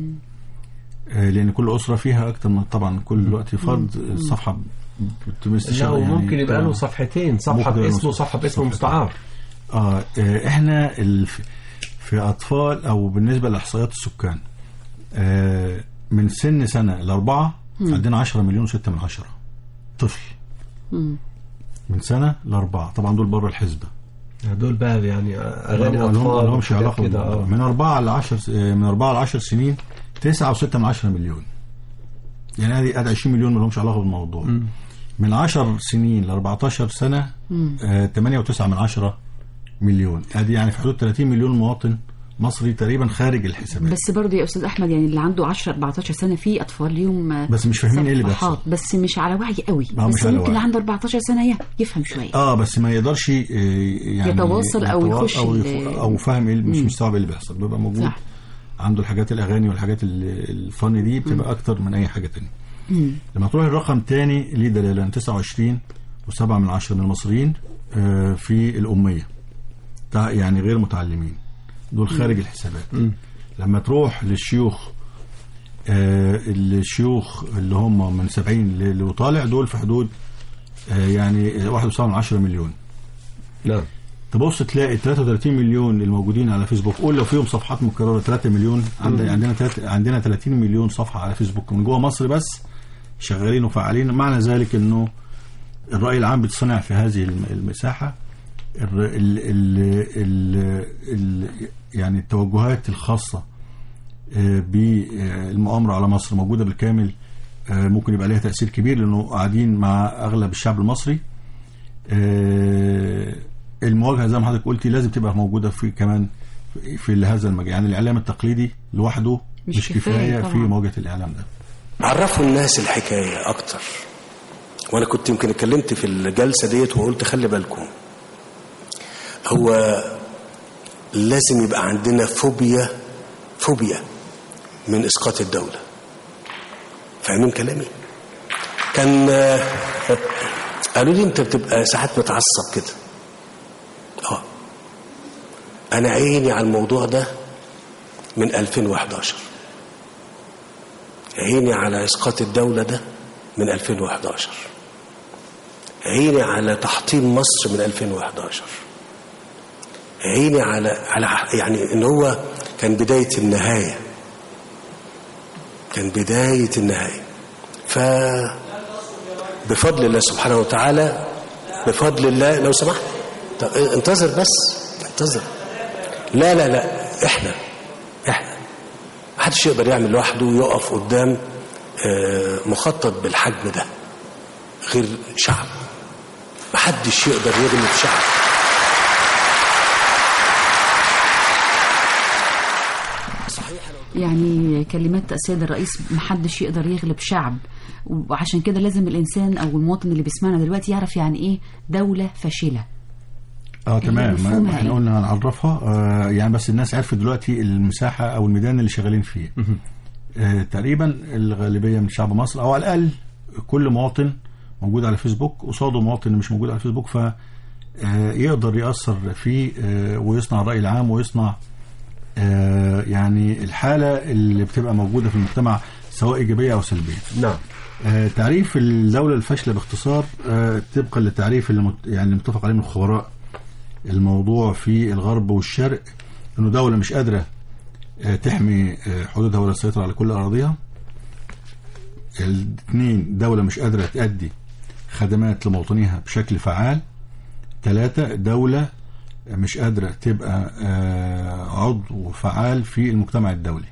آه، لان كل اسره فيها اكتر من طبعا كل وقت فرد الصفحه بتمس
لا
شغل
وممكن يبقى له
طبعاً.
صفحتين صفحه
ممكن يبقى له
باسمه وصفحه باسم
صفحتين.
مستعار
اه آه، احنا ال- في اطفال او بالنسبه لاحصائيات السكان آه، من سن سنه لاربعه عندنا 10 مليون و6 من عشرة طفل
مم.
من سنه لاربعه طبعا دول بره الحسبه
دول بقى يعني اغاني
ما لهم- ما
اطفال
لهمش
وحاجات
علاقه
كده
بالموضوع.
اه
من أربعة ل 10 من أربعة ل 10 سنين 9 و6 من 10 مليون يعني ادي ادي 20 مليون ما لهمش علاقه بالموضوع من 10 سنين ل 14 سنه آه 8 و9 من 10 مليون ادي يعني في حدود 30 مليون مواطن مصري تقريبا خارج الحسابات
بس برضه يا استاذ احمد يعني اللي عنده 10 14 سنه في اطفال ليهم آه،
بس مش فاهمين ايه اللي
صفحات،
بيحصل.
بس مش على وعي قوي
آه،
بس
مش على
ممكن اللي
وعي.
عنده 14 سنه ي- يفهم شويه
اه بس ما يقدرش آه، يعني
يتواصل أو
يتوا-
يخش
او,
ال-
يف- أو فاهم ايه مش مستوعب ايه اللي بيحصل بيبقى موجود
صح.
عنده الحاجات الاغاني والحاجات ال- الفن دي بتبقى اكتر من اي حاجه تانية لما تروح الرقم تاني ليه دلاله إن 29 و7 من عشرة من المصريين آه، في الاميه تع- يعني غير متعلمين دول خارج الحسابات لما تروح للشيوخ آه، الشيوخ اللي هم من 70 ل- وطالع دول في حدود آه، يعني 1.7 من 10 مليون
نعم
تبص تلاقي 33 مليون الموجودين على فيسبوك قول لو فيهم صفحات مكرره 3 مليون عندنا عندنا تلات- عندنا 30 مليون صفحه على فيسبوك من جوه مصر بس شغالين وفعالين معنى ذلك انه الراي العام بيتصنع في هذه الم- المساحه ال ال ال ال ال يعني التوجهات الخاصه آه، بالمؤامره على مصر موجوده بالكامل آه، ممكن يبقى لها تاثير كبير لانه قاعدين مع اغلب الشعب المصري آه، المواجهه زي ما حضرتك قلتي لازم تبقى موجوده في كمان في- في هذا المجال يعني الاعلام التقليدي لوحده
مش
مش,
كفاية
كفايه
طبعاً.
في مواجهه الاعلام ده
عرفوا الناس الحكاية أكتر وأنا كنت يمكن اتكلمت في الجلسة ديت وقلت خلي بالكم هو لازم يبقى عندنا فوبيا فوبيا من إسقاط الدولة فاهمين كلامي؟ كان آه، قالوا لي أنت بتبقى ساعات متعصب كده اه أنا عيني على الموضوع ده من 2011 عيني على اسقاط الدوله ده من 2011 عيني على تحطيم مصر من 2011 عيني على على يعني ان هو كان بدايه النهايه كان بدايه النهايه ف بفضل الله سبحانه وتعالى بفضل الله لو سمحت طب انتظر بس انتظر لا لا لا احنا احنا محدش يقدر يعمل لوحده يقف قدام آه، مخطط بالحجم ده غير شعب محدش يقدر يغلب شعب
يعني كلمات السيد الرئيس محدش يقدر يغلب شعب وعشان كده لازم الانسان او المواطن اللي بيسمعنا دلوقتي يعرف يعني ايه دوله فاشله
اه تمام
مفهومها
ما احنا
إيه؟
قلنا هنعرفها آه يعني بس الناس عرفت دلوقتي المساحه او الميدان اللي شغالين فيه آه تقريبا الغالبيه من شعب مصر او على الاقل كل مواطن موجود على فيسبوك قصاده مواطن مش موجود على فيسبوك ف آه، يقدر يأثر فيه آه، ويصنع الرأي العام ويصنع آه، يعني الحالة اللي بتبقى موجودة في المجتمع سواء إيجابية أو سلبية
نعم
آه، تعريف الدولة الفاشلة باختصار آه، طبقا للتعريف اللي مت- يعني متفق عليه من الخبراء الموضوع في الغرب والشرق انه دولة مش قادرة آه، تحمي آه، حدودها ولا تسيطر على كل أراضيها الاثنين دولة مش قادرة تأدي خدمات لمواطنيها بشكل فعال ثلاثة دولة مش قادرة تبقى آه، عضو فعال في المجتمع الدولي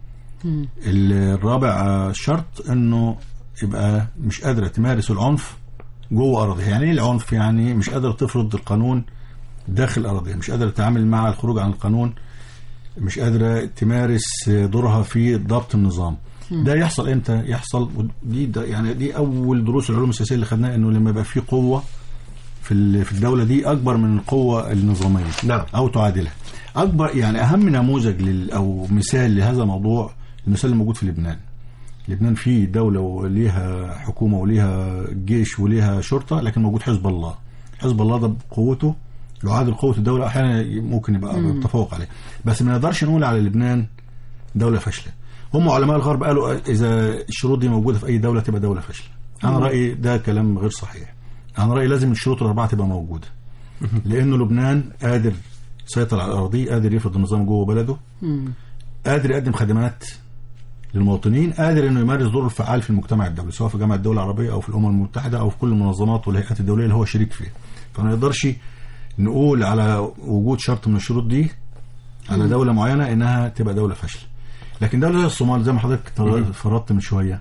الرابع آه، شرط انه يبقى مش قادرة تمارس العنف جوه أراضيها يعني ايه العنف يعني مش قادرة تفرض القانون داخل أراضيها مش قادرة تتعامل مع الخروج عن القانون مش قادرة تمارس دورها في ضبط النظام ده يحصل امتى يحصل ودي ده يعني دي اول دروس العلوم السياسيه اللي خدناها انه لما يبقى في قوه في ال- في الدوله دي اكبر من القوه النظاميه
نعم.
او تعادلها اكبر يعني اهم نموذج لل او مثال لهذا الموضوع المثال اللي موجود في لبنان لبنان فيه دولة وليها حكومة وليها جيش وليها شرطة لكن موجود حزب الله حزب الله ده بقوته يعادل قوة الدولة أحيانا ممكن يبقى متفوق عليه بس ما نقدرش نقول على لبنان دولة فاشلة هم علماء الغرب قالوا إذا الشروط دي موجودة في أي دولة تبقى دولة فاشلة أنا رأيي ده كلام غير صحيح أنا رأيي لازم الشروط الأربعة تبقى موجودة لأنه لبنان قادر يسيطر على الأراضي قادر يفرض النظام جوه بلده قادر يقدم خدمات للمواطنين قادر انه يمارس دوره الفعال في المجتمع الدولي سواء في جامعه الدول العربيه او في الامم المتحده او في كل المنظمات والهيئات الدوليه اللي هو شريك فيها فما نقدرش نقول على وجود شرط من الشروط دي على دوله معينه انها تبقى دوله فاشله لكن دوله زي الصومال زي ما حضرتك طر- فرضت من شويه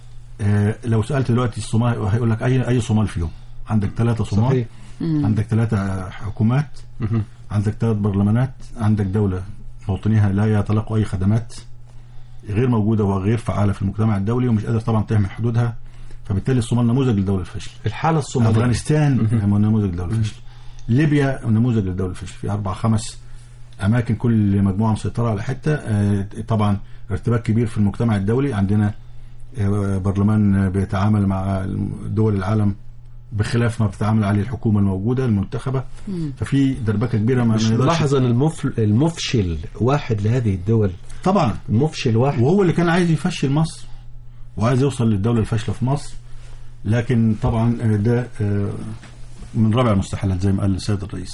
آه لو سالت دلوقتي الصومال هيقول لك اي اي صومال فيهم عندك ثلاثه صومال
صحيح.
عندك ثلاثه حكومات عندك ثلاث برلمانات عندك دوله مواطنيها لا يتلقوا اي خدمات غير موجوده وغير فعاله في المجتمع الدولي ومش قادره طبعا تحمي حدودها فبالتالي الصومال نموذج للدوله الفاشله
الحالة الصومالية
افغانستان نموذج للدوله الفاشله ليبيا نموذج للدوله الفاشله في اربع خمس اماكن كل مجموعه مسيطره على حته آه، طبعا ارتباك كبير في المجتمع الدولي عندنا آه، برلمان بيتعامل مع دول العالم بخلاف ما بتتعامل عليه الحكومه الموجوده المنتخبه ففي دربكه كبيره ما
مش
ما نقدرش-
ملاحظ ان المفل... المفشل واحد لهذه الدول
طبعا
مفشل واحد
وهو اللي كان عايز يفشل مصر وعايز يوصل للدولة الفاشلة في مصر لكن طبعا آه، ده آه، من رابع المستحيلات زي ما قال السيد الرئيس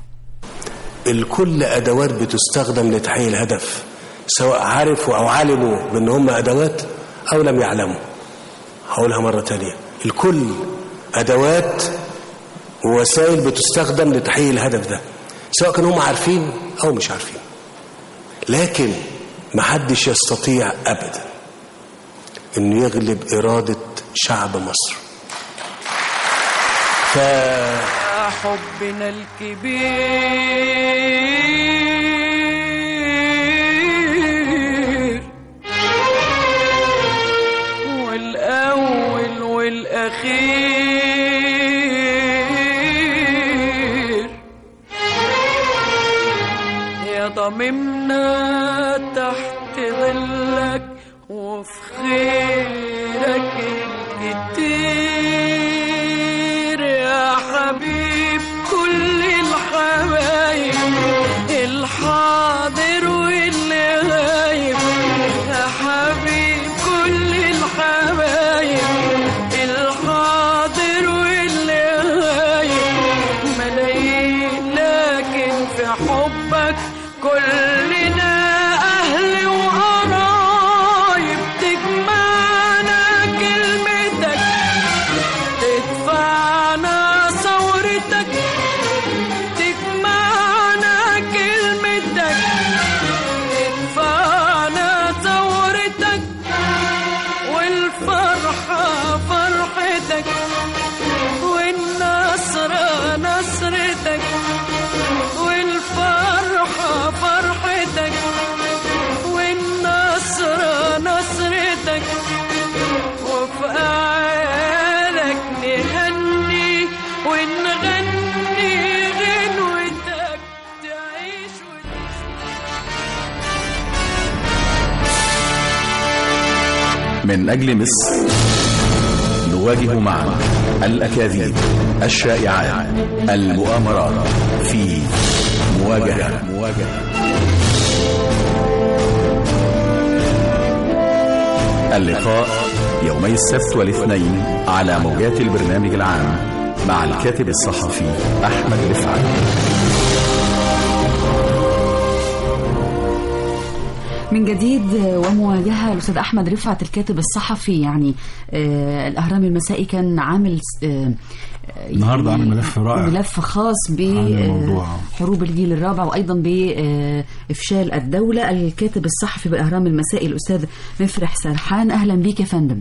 الكل ادوات بتستخدم لتحقيق الهدف سواء عرفوا او علموا بان هم ادوات او لم يعلموا هقولها مره تانية الكل ادوات ووسائل بتستخدم لتحقيق الهدف ده سواء كانوا هم عارفين او مش عارفين لكن محدش يستطيع ابدا انه يغلب اراده شعب مصر ف
حبنا الكبير والأول والأخير يا ضممنا تحت ظلك وفي خيرك الكتير يا حبيب كل الحبايب الحاضر واللي غايب يا حبيب كل الحبايب الحاضر واللي غايب ملايين لكن في حبك كلنا أهل وقرايب تجمعنا كلمتك تدفعنا ثورتك تجمعنا كلمتك تدفعنا ثورتك
من أجل مصر نواجه معا الأكاذيب الشائعات المؤامرات في مواجهة مواجهة اللقاء يومي السبت والاثنين على موجات البرنامج العام مع الكاتب الصحفي أحمد رفعت
من جديد ومواجهة الأستاذ أحمد رفعت الكاتب الصحفي يعني آه الأهرام المسائي كان عامل آه
النهارده عامل ملف رائع
ملف خاص
عن الموضوع.
بحروب الجيل الرابع وأيضا بإفشال الدولة الكاتب الصحفي بالأهرام المسائي الأستاذ مفرح سرحان أهلا بيك يا فندم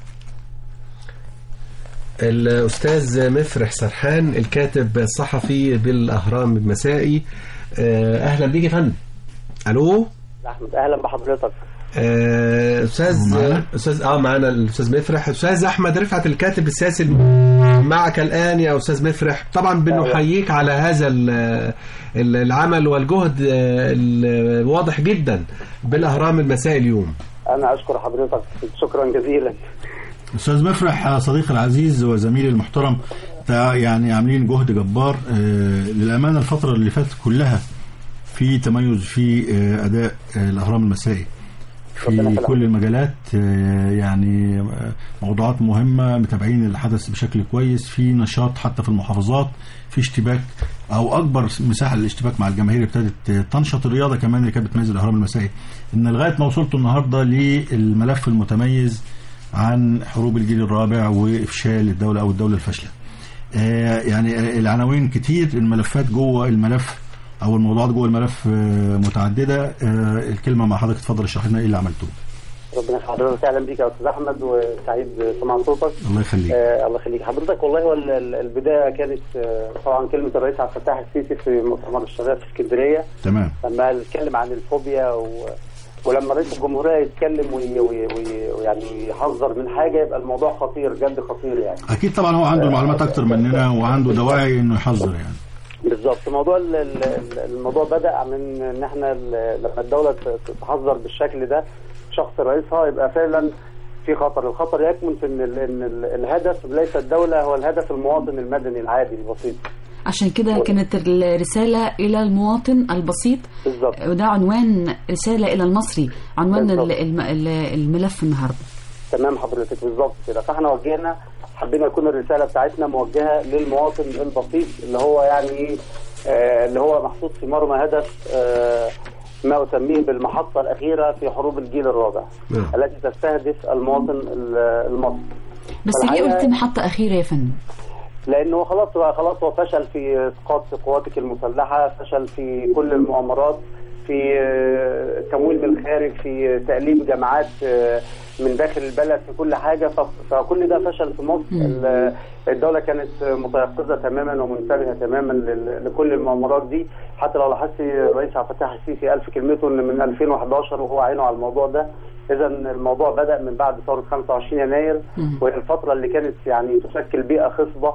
الأستاذ مفرح سرحان الكاتب الصحفي بالأهرام المسائي آه، أهلا بيك يا فندم ألو
احمد اهلا بحضرتك
آه، استاذ
معانا؟
استاذ اه معانا الاستاذ مفرح استاذ احمد رفعت الكاتب السياسي معك الان يا استاذ مفرح طبعا بنحييك على هذا ال- ال- العمل والجهد آه، الواضح جدا بالاهرام المسائي اليوم
انا اشكر حضرتك شكرا جزيلا
استاذ مفرح صديقي العزيز وزميلي المحترم تا- يعني عاملين جهد جبار آه، للامانه الفتره اللي فاتت كلها في تميز في آه، اداء آه، الاهرام المسائي
ربنا
في
يخليك.
كل المجالات آه، يعني آه، موضوعات مهمه متابعين الحدث بشكل كويس في نشاط حتى في المحافظات في اشتباك او اكبر مساحه للاشتباك مع الجماهير ابتدت آه، تنشط الرياضه كمان اللي كانت بتميز الاهرام المسائي ان لغايه ما وصلت النهارده للملف المتميز عن حروب الجيل الرابع وافشال الدوله او الدوله الفاشله. آه، يعني آه، العناوين كتير الملفات جوه الملف او الموضوعات جوه الملف آه، متعدده آه، الكلمه مع حضرتك اتفضل اشرح لنا ايه اللي عملتوه.
ربنا يخليك حضرتك اهلا بيك يا استاذ احمد وسعيد سمع صوتك
الله يخليك.
آه الله يخليك حضرتك والله هو ال- ال- البدايه كانت آه طبعا كلمه الرئيس عبد الفتاح السيسي في مؤتمر الشباب في اسكندريه
تمام
لما اتكلم عن الفوبيا و... ولما رئيس الجمهوريه يتكلم وي- وي- وي- ويعني يحذر من حاجه يبقى الموضوع خطير جد خطير يعني
اكيد طبعا هو عنده معلومات اكتر مننا وعنده دواعي انه يحذر يعني.
بالظبط موضوع ال- ال- ال- الموضوع بدا من ان احنا ال- لما الدوله ت- تحذر بالشكل ده شخص رئيسها يبقى فعلا في خطر الخطر يكمن في ان, ال- إن ال- الهدف ليس الدوله هو الهدف المواطن المدني العادي البسيط
عشان كده كانت الرسالة إلى المواطن البسيط
بالظبط
وده عنوان رسالة إلى المصري عنوان
بالضبط.
ال- الم- ال- الملف النهاردة
تمام حضرتك بالظبط كده فاحنا وجهنا حبينا يكون الرساله بتاعتنا موجهه للمواطن البسيط اللي هو يعني ايه آه اللي هو محطوط في مرمى هدف آه ما اسميه بالمحطه الاخيره في حروب الجيل الرابع
نعم.
التي تستهدف المواطن ال- المصري
بس ليه
الحقيقة-
قلت محطة أخيرة يا فندم؟
لانه خلاص هو خلاص هو فشل في اسقاط قواتك المسلحه فشل في كل المؤامرات في آه، تمويل من الخارج في تأليف جماعات آه، من داخل البلد في كل حاجة ف- فكل ده فشل في مصر ال- الدولة كانت متيقظة تماما ومنتبهة تماما لل- لكل المؤامرات دي حتى لو لاحظتي الرئيس عبد الفتاح السيسي قال في كلمته ان من 2011 وهو عينه على الموضوع ده اذا الموضوع بدأ من بعد ثورة 25 يناير وهي الفترة اللي كانت يعني تشكل بيئة خصبة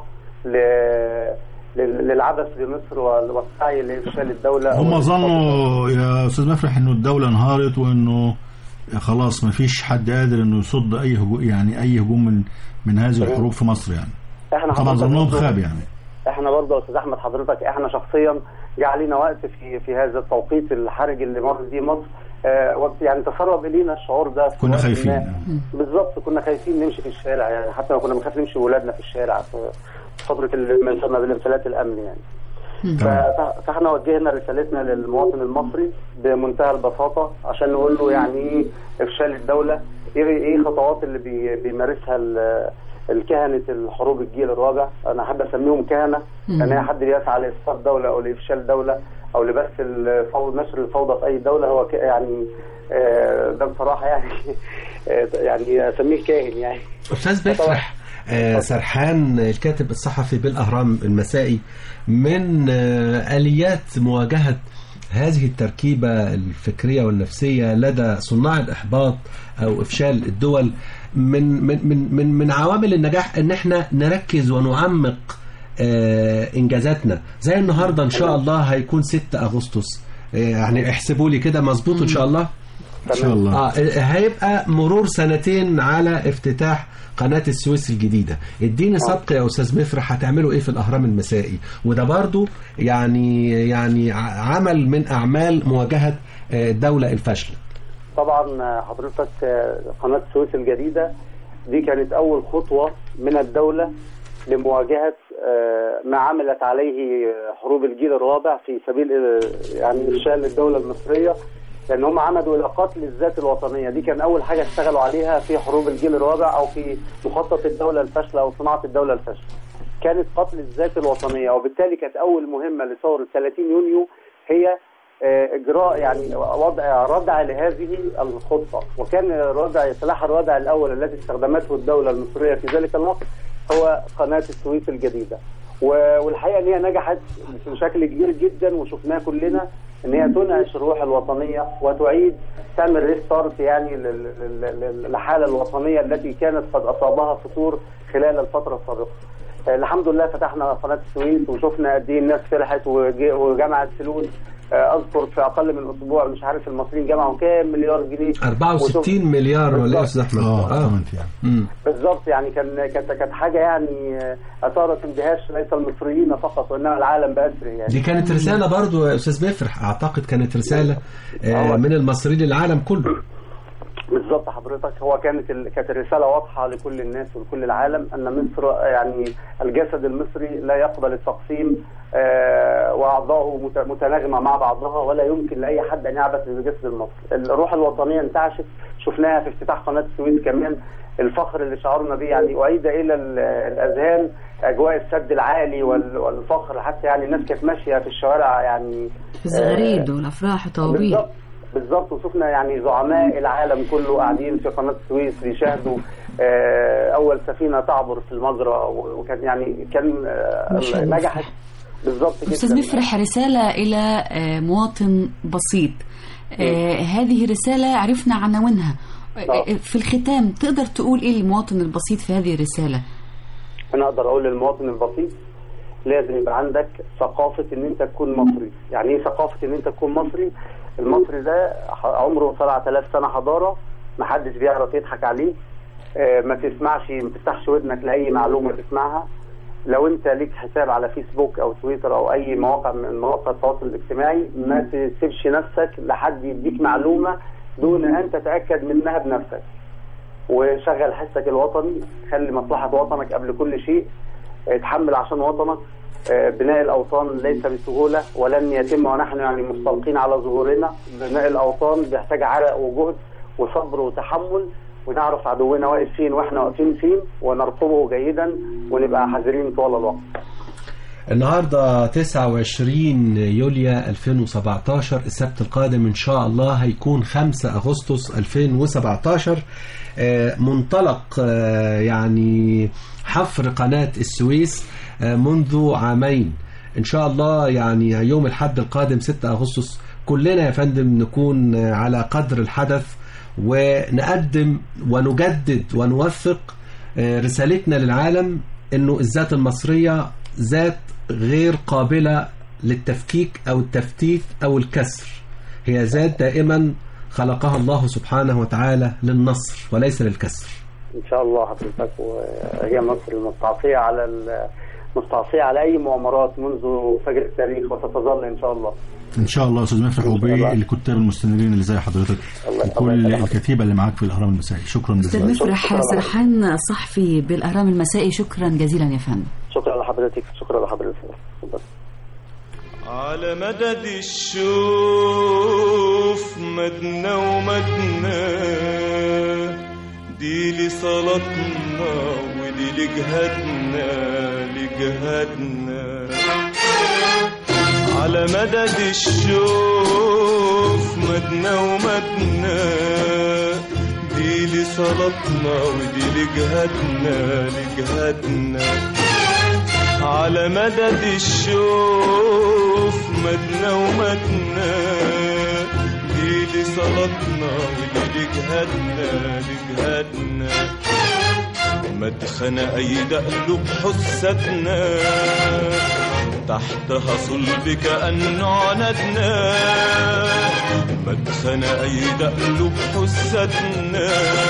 ل- لل- للعبث بمصر وال- والسعي لإفشال الدولة
هم ظنوا يا استاذ مفرح انه الدوله انهارت وانه خلاص ما فيش حد قادر انه يصد اي هجوم يعني اي هجوم من من هذه الحروب في مصر يعني.
احنا
طبعا
حضرتك
ظنهم
برضو-
خاب يعني.
احنا برضه يا استاذ احمد حضرتك احنا شخصيا جه علينا وقت في في هذا التوقيت الحرج اللي مرت بيه مصر آه وقت يعني تسرب الينا الشعور ده في
كنا
وقت
خايفين.
ما. بالظبط كنا خايفين نمشي في الشارع يعني حتى كنا بنخاف نمشي ولادنا في الشارع في فتره ال- ما يسمى بالانفلات الامني يعني ف- فاحنا وجهنا رسالتنا للمواطن المصري بمنتهى البساطه عشان نقول له يعني ايه افشال الدوله ايه ايه الخطوات اللي بي بيمارسها ال- الكهنة الحروب الجيل الرابع انا احب اسميهم كهنه لان اي حد بيسعى لاسقاط دوله او لافشال دوله او لبث الفوضى نشر الفوضى في اي دوله هو ك- يعني آه، ده بصراحه يعني آه، يعني اسميه كاهن يعني
أستاذ مفرح آه، سرحان الكاتب الصحفي بالأهرام المسائي من آه، آليات مواجهة هذه التركيبة الفكرية والنفسية لدى صناع الإحباط أو إفشال الدول من من من من, من عوامل النجاح إن إحنا نركز ونعمق آه، إنجازاتنا زي النهاردة إن شاء الله هيكون 6 أغسطس آه، يعني احسبوا لي كده مظبوط إن شاء الله
ان شاء الله
اه هيبقى مرور سنتين على افتتاح قناة السويس الجديدة اديني سبق يا استاذ مفرح هتعملوا ايه في الاهرام المسائي وده برضو يعني يعني ع- عمل من اعمال مواجهة آه، الدولة الفاشلة
طبعا حضرتك آه، قناة السويس الجديدة دي كانت أول خطوة من الدولة لمواجهة آه، ما عملت عليه حروب الجيل الرابع في سبيل آه، يعني إفشال الدولة المصرية لأن هم عمدوا إلى قتل الذات الوطنية دي كان أول حاجة اشتغلوا عليها في حروب الجيل الرابع أو في مخطط الدولة الفاشلة أو صناعة الدولة الفاشلة كانت قتل الذات الوطنية وبالتالي كانت أول مهمة لثورة 30 يونيو هي آه، اجراء يعني وضع ردع لهذه الخطه وكان ردع سلاح الردع الاول الذي استخدمته الدوله المصريه في ذلك الوقت هو قناه السويس الجديده و- والحقيقه ان هي نجحت بشكل كبير جدا وشفناه كلنا ان هي تنعش الروح الوطنيه وتعيد تعمل ريستارت يعني لل- لل- لل- للحاله الوطنيه التي كانت قد اصابها فتور خلال الفتره السابقه. آه، الحمد لله فتحنا قناه السويس وشفنا قد ايه الناس فرحت وج- وجمعت فلوس آه، اذكر في اقل من اسبوع مش عارف المصريين جمعوا كام مليار جنيه
64 مليار ولا ايه يا استاذ احمد؟
اه طبعا فيها
مم.
بالظبط يعني كان كانت كانت حاجه يعني آه، اثارت اندهاش ليس المصريين فقط وانما العالم باسره يعني
دي كانت رسالة برضو يا استاذ مفرح اعتقد كانت رسالة آه، من المصريين للعالم كله
بالظبط حضرتك هو كانت ال... كانت الرساله واضحه لكل الناس ولكل العالم ان مصر يعني الجسد المصري لا يقبل التقسيم آه واعضائه مت... متناغمه مع بعضها ولا يمكن لاي حد ان يعبث بالجسد المصري الروح الوطنيه انتعشت شفناها في افتتاح قناه السويس كمان الفخر اللي شعرنا به يعني اعيد الى ال- الاذهان اجواء السد العالي وال... والفخر حتى يعني الناس كانت ماشيه في الشوارع يعني
في الزغاريد والافراح والطوابير
بالظبط بالظبط وشفنا يعني زعماء العالم كله قاعدين في قناه السويس بيشاهدوا آه، اول سفينه تعبر في المجرى و- وكان يعني كان آه،
ما شاء الله.
نجحت بالظبط
أستاذ
جدا
مفرح رسالة إلى آه، مواطن بسيط آه، هذه رسالة عرفنا عناوينها آه، في الختام تقدر تقول إيه للمواطن البسيط في هذه الرسالة
انا اقدر اقول للمواطن البسيط لازم يبقى عندك ثقافه ان انت تكون مصري يعني ايه ثقافه ان انت تكون مصري المصري ده ح- عمره 7000 سنه حضاره ما حدش بيعرف يضحك عليه آه، ما تسمعش ما تفتحش ودنك لاي معلومه تسمعها لو انت ليك حساب على فيسبوك او تويتر او اي مواقع من مواقع التواصل الاجتماعي ما تسيبش نفسك لحد يديك معلومه دون ان تتاكد منها بنفسك وشغل حسك الوطني خلي مصلحة وطنك قبل كل شيء اتحمل عشان وطنك آه، بناء الأوطان ليس بسهولة ولن يتم ونحن يعني مستلقين على ظهورنا بناء الأوطان بيحتاج عرق وجهد وصبر وتحمل ونعرف عدونا واقف فين واحنا واقفين فين ونرقبه جيدا ونبقى حذرين طوال الوقت
النهاردة 29 يوليو 2017 السبت القادم إن شاء الله هيكون 5 أغسطس 2017 آه، منطلق آه، يعني حفر قناة السويس آه، منذ عامين إن شاء الله يعني يوم الحد القادم 6 أغسطس كلنا يا فندم نكون آه، على قدر الحدث ونقدم ونجدد ونوثق آه، رسالتنا للعالم انه الذات المصرية ذات غير قابلة للتفكيك او التفتيت او الكسر هي ذات دائما خلقها الله سبحانه وتعالى للنصر وليس للكسر
إن شاء الله حضرتك وهي مصر المستعصية على ال- مستعصية على أي مؤامرات منذ فجر التاريخ وستظل إن شاء الله
ان شاء الله يا استاذ مفرح وبالكتاب المستمرين اللي زي حضرتك
الله
وكل
يسلمك.
الكتيبه اللي معاك في الاهرام المسائي شكرا
أستاذ
جزيلا
مفرح سرحان صحفي بالأهرام المسائي شكرا جزيلا يا فندم
شكرا لحضرتك شكرا لحضرتك اتفضل.
على مدد الشوف مدنا ومدنا دي لصلاتنا ودي لجهادنا لجهادنا على مدد الشوف مدنا ومدنا دي لصلاتنا ودي لجهادنا لجهادنا على مدد الشوف مدنا ومدنا دي لصلاتنا ودي لجهادنا لجهادنا مدخن أيد قلوب حسدنا تحتها صلب كأنه عنتنا مدخن أي دقلب حستنا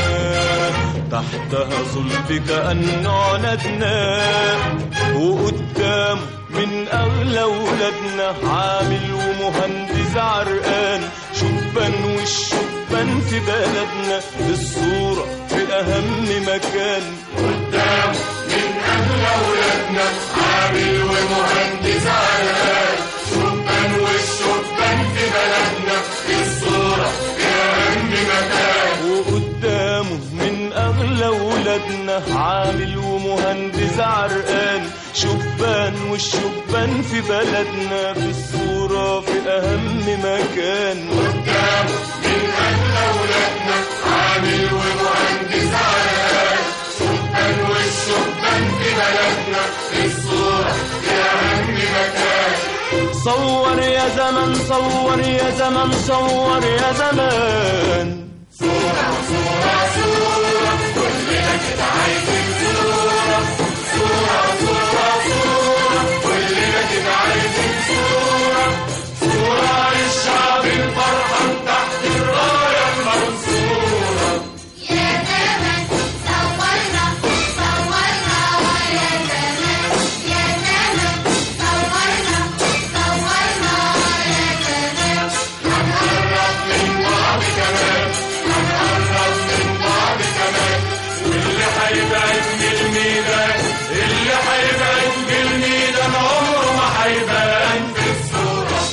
تحتها صلب كأنه عنتنا وقدام من أغلى ولادنا عامل ومهندس عرقان شبان والشبان في بلدنا الصورة في أهم مكان
قدام من أغلى ولادنا عامل ومهندس عرقان شبان والشبان في بلدنا الصورة في أهم مكان
وقدامه من أغلى ولادنا عامل ومهندس عرقان شبان والشبان في بلدنا في الصورة في أهم مكان
قدامه من أغلى ولادنا عامل ومهندس عرقان شبان والشبان في بلدنا الصورة في أهم مكان
صور يا زمن صور يا زمن صور يا زمان
صورة صورة صورة كلنا كده عايزين صورة صورة صورة صورة كلنا كده عايزين صورة صورة للشعب الفرحان تحت الراية المنصورة
يا زمن صورنا صورنا يا زمن يا زمن صورنا صورنا يا زمن
هنقرب من بعض كمان هنقرب من بعض كمان واللي هيبعد من الميدان اللي هيبعد من الميدان عمره ما هيبان في الصورة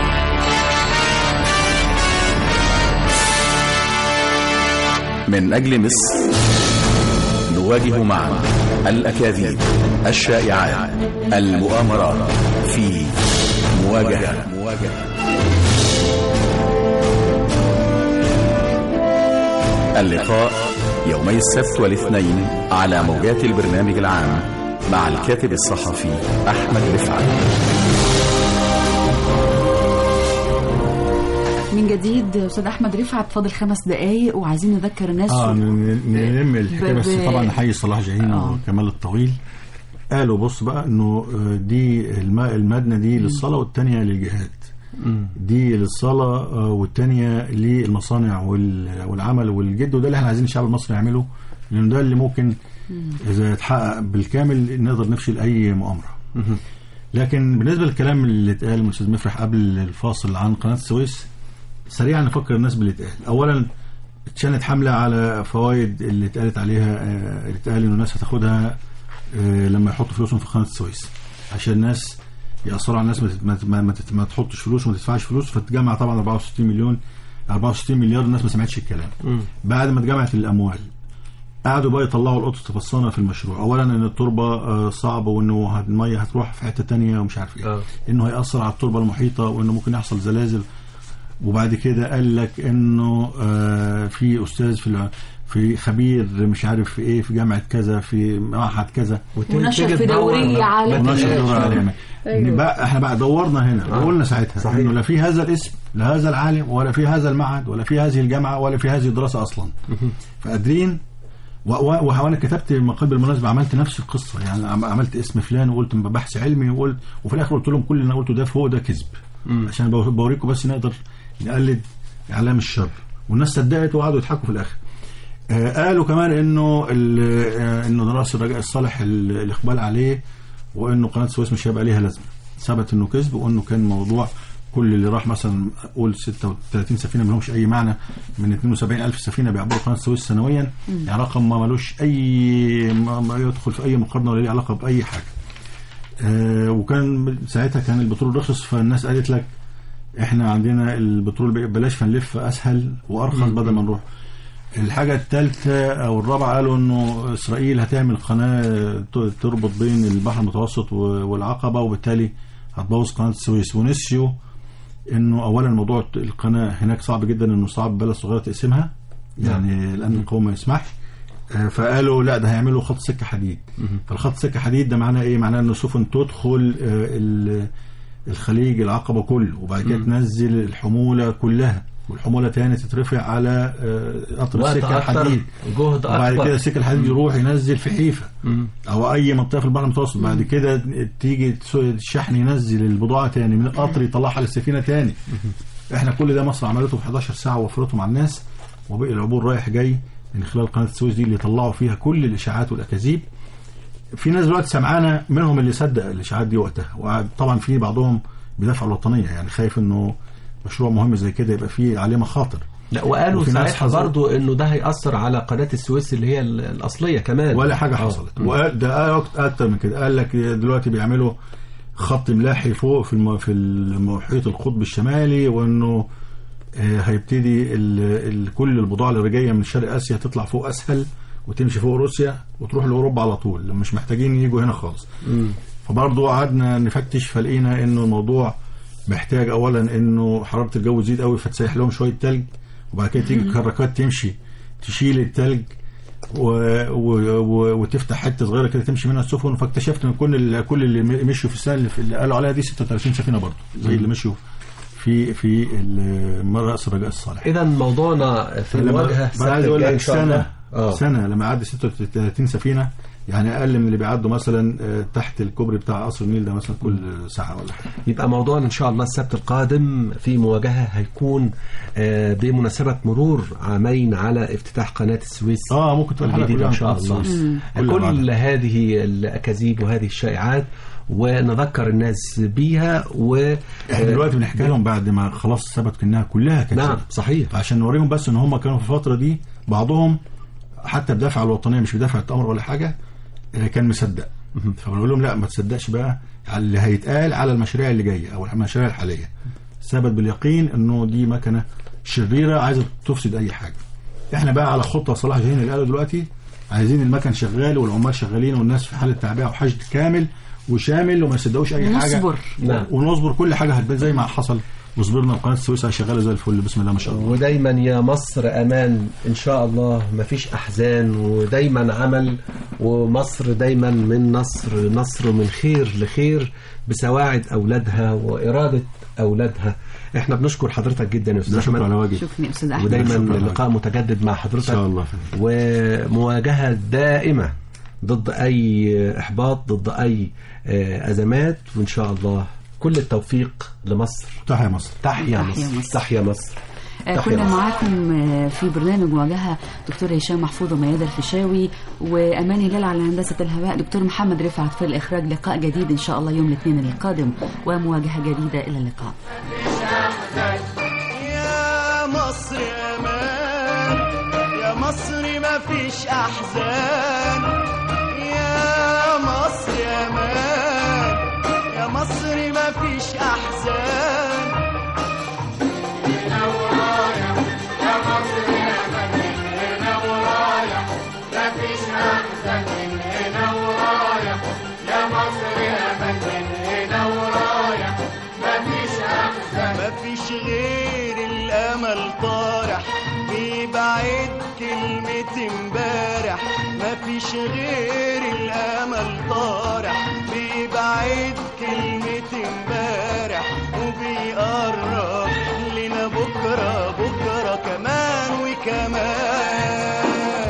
من أجل مصر نواجه معا الأكاذيب الشائعات المؤامرات في مواجهة اللقاء يومي السبت والاثنين على موجات البرنامج العام مع الكاتب الصحفي أحمد رفعت
من جديد استاذ احمد رفعت فاضل خمس دقائق وعايزين نذكر الناس
اه ن- نلم الحكايه
ب-
بس
ب-
طبعا نحيي صلاح جاهين
آه.
وكمال الطويل قالوا بص بقى انه آه، دي الم- المدنه دي للصلاه والثانيه للجهاد دي للصلاه آه، والثانيه للمصانع وال- والعمل والجد وده اللي احنا عايزين الشعب المصري يعمله لان ده اللي ممكن اذا اتحقق بالكامل نقدر نفشل اي مؤامره لكن بالنسبه للكلام اللي اتقال من الاستاذ مفرح قبل الفاصل عن قناه السويس سريعا نفكر الناس باللي اتقال اولا اتشنت حمله على فوائد اللي اتقالت عليها آه، اللي اتقال انه الناس هتاخدها آه، لما يحطوا فلوسهم في قناه السويس عشان الناس يأثروا على الناس ما تت- ما تت- ما, تت- ما تحطش فلوس وما تدفعش فلوس فتجمع طبعا 64 مليون 64 مليار الناس ما سمعتش الكلام بعد ما اتجمعت الاموال قعدوا بقى يطلعوا القطط الفصانه في المشروع اولا ان التربه آه، صعبه وانه هت- الميه هتروح في حته تانية ومش عارف ايه
آه.
انه هيأثر على التربه المحيطه وانه ممكن يحصل زلازل وبعد كده قال لك انه آه، في استاذ في الع- في خبير مش عارف في ايه في جامعه كذا في معهد كذا
ونشر
تيجي
في
تدور
دورية عالمية.
ونشر دور عالمي
أيوة.
بقى احنا بقى دورنا هنا
آه.
وقلنا ساعتها
صحيح.
انه لا في هذا الاسم لا هذا العالم ولا في هذا المعهد ولا في هذه الجامعه ولا في هذه الدراسه اصلا فقادرين و- و- وانا كتبت مقال بالمناسبه عملت نفس القصه يعني عم- عملت اسم فلان وقلت بحث علمي وقلت وفي الاخر قلت لهم كل اللي انا قلته ده فوق ده كذب عشان بو- بوريكم بس نقدر نقلد اعلام الشر والناس صدقت وقعدوا يضحكوا في الاخر آه، قالوا كمان انه ال- آه، انه دراسه الرجاء الصالح ال- الاقبال عليه وانه قناه السويس مش هيبقى ليها لازمه ثبت انه كذب وانه كان موضوع كل اللي راح مثلا قول 36 سفينه ما لهمش اي معنى من 72 الف سفينه بيعبروا قناه السويس سنويا يعني رقم ما ملوش اي ما ما يدخل في اي مقارنه ولا ليه علاقه باي حاجه آه، وكان ساعتها كان البترول رخص فالناس قالت لك احنا عندنا البترول بلاش فنلف اسهل وارخص بدل ما نروح الحاجة الثالثة أو الرابعة قالوا إنه إسرائيل هتعمل قناة ت- تربط بين البحر المتوسط و- والعقبة وبالتالي هتبوظ قناة السويس ونسيوا إنه أولا موضوع القناة هناك صعب جدا إنه صعب بلد صغيرة تقسمها يعني الأمن القومي ما يسمحش آه، فقالوا لا ده هيعملوا خط سكة حديد فالخط سكة حديد ده معناه إيه؟ معناه إنه سفن تدخل آه، ال- الخليج العقبة كله وبعد كده تنزل الحمولة كلها والحموله تاني تترفع على آه، قطر
وقت
السكه
أكتر،
الحديد
جهد
وبعد
أكبر.
كده السكه الحديد يروح ينزل في حيفا او اي منطقه في البحر المتوسط بعد كده تيجي تس- الشحن ينزل البضاعه تاني من القطر يطلعها للسفينه تاني احنا كل ده مصر عملته في 11 ساعه ووفرته مع الناس وبقي العبور رايح جاي من خلال قناه السويس دي اللي يطلعوا فيها كل الاشاعات والاكاذيب في ناس دلوقتي سمعانه منهم اللي صدق الاشاعات دي وقتها وطبعا في بعضهم بيدافع الوطنيه يعني خايف انه مشروع مهم زي كده يبقى فيه عليه مخاطر
لا وقالوا
وفي ناس
ساعتها
حذروا.
برضو انه ده هيأثر على قناة السويس اللي هي ال- الأصلية كمان
ولا حاجه
آه.
حصلت وقال ده أكت- اكتر من كده قال لك دلوقتي بيعملوا خط ملاحي فوق في الم... في المحيط القطب الشمالي وانه آه، هيبتدي ال... ال... كل البضاعه اللي جايه من شرق اسيا تطلع فوق اسهل وتمشي فوق روسيا وتروح لاوروبا على طول مش محتاجين يجوا هنا خالص فبرضه قعدنا نفتش فلقينا انه الموضوع محتاج اولا انه حراره الجو تزيد قوي فتسيح لهم شويه تلج وبعد كده تيجي كراكات تمشي تشيل التلج و... و... و... وتفتح حته صغيره كده تمشي منها السفن فاكتشفت ان كل ال... كل اللي م- مشوا في السنه اللي, في... اللي قالوا عليها دي 36 سفينه برضه زي اللي مشوا في في ال- راس الرجاء الصالح
إذا موضوعنا في
لما-
المواجهة
بعد عايز
السبت
اقول
الجاي
لك
إن شاء الله.
سنه
آه.
سنه لما عدى 36 سفينه يعني اقل من اللي بيعدوا مثلا آه، تحت الكوبري بتاع قصر النيل ده مثلا كل ساعه ولا حاجه
يبقى موضوعنا ان شاء الله السبت القادم في مواجهه هيكون آه، بمناسبه مرور عامين على افتتاح قناه السويس
اه ممكن تبقى الحلقه
الجديده
كلها
ان شاء
عن
الله
السويس. كلها
كل
بعدها.
هذه الاكاذيب وهذه الشائعات ونذكر الناس بيها و
احنا دلوقتي بنحكي لهم بعد ما خلاص ثبت انها كلها كانت
نعم
كده.
صحيح
عشان نوريهم بس ان هم كانوا في الفتره دي بعضهم حتى بدافع عن الوطنيه مش بدافع عن الامر ولا حاجه آه، كان مصدق فبنقول لهم لا ما تصدقش بقى على اللي هيتقال على المشاريع اللي جايه او المشاريع الحاليه ثبت باليقين انه دي مكنه شريره عايزه تفسد اي حاجه احنا بقى على خطه صلاح جاهين اللي قاله دلوقتي عايزين المكن شغال والعمال شغالين والناس في حاله تعبئه وحشد كامل وشامل وما يصدقوش اي حاجه
ونصبر.
نعم.
ونصبر كل حاجه هتبان زي ما حصل وصبرنا قناه السويس شغاله زي الفل بسم الله ما شاء الله
ودايما يا مصر امان ان شاء الله مفيش احزان ودايما عمل ومصر دايما من نصر نصر من خير لخير بسواعد اولادها واراده اولادها احنا بنشكر حضرتك جدا يا استاذ
ده شكرا على
احمد
واجب
شكرا يا استاذ احمد
ودايما
شكراً.
اللقاء متجدد مع حضرتك
ان شاء الله
ومواجهه دائمه ضد اي احباط ضد اي آه، ازمات وان شاء الله كل التوفيق لمصر
تحيا مصر
تحيا
تحيا
مصر
مصر.
تحيا مصر
آه،
تحيا
كنا
مصر.
معاكم آه، في برنامج مواجهة دكتور هشام محفوظ وميادة الفيشاوي وأمان هلال على هندسة الهواء دكتور محمد رفعت في الإخراج لقاء جديد إن شاء الله يوم الاثنين القادم ومواجهة جديدة إلى اللقاء
يا مصر امان يا مصر ما فيش احزان يا مصر امان يا مصر ما فيش احزان ما فيش غير الامل طارح بيبعد كلمة امبارح ما فيش غير الامل طارح بيبعد كلمة امبارح وبيقرب لنا بكرة بكرة كمان وكمان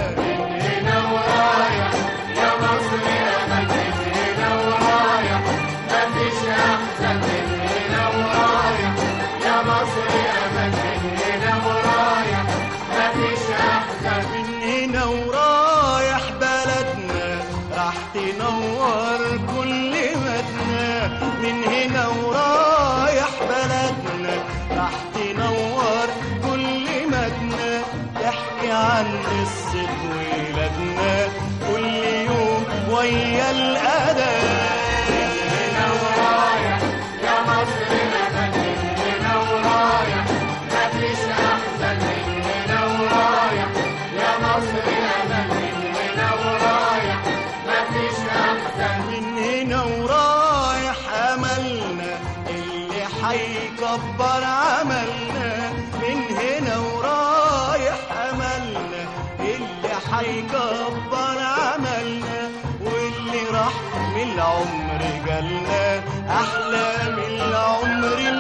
من هنا ورايح بلدنا راح تنور كل مدنا من هنا ورايح بلدنا راح تنور كل مدنا تحكي عن قصة ولادنا كل يوم ويا الأذان من هنا ورايح املنا اللي حيكبر عملنا من هنا ورايح املنا اللي حيكبر عملنا واللي راح من العمر جالنا احلى من العمر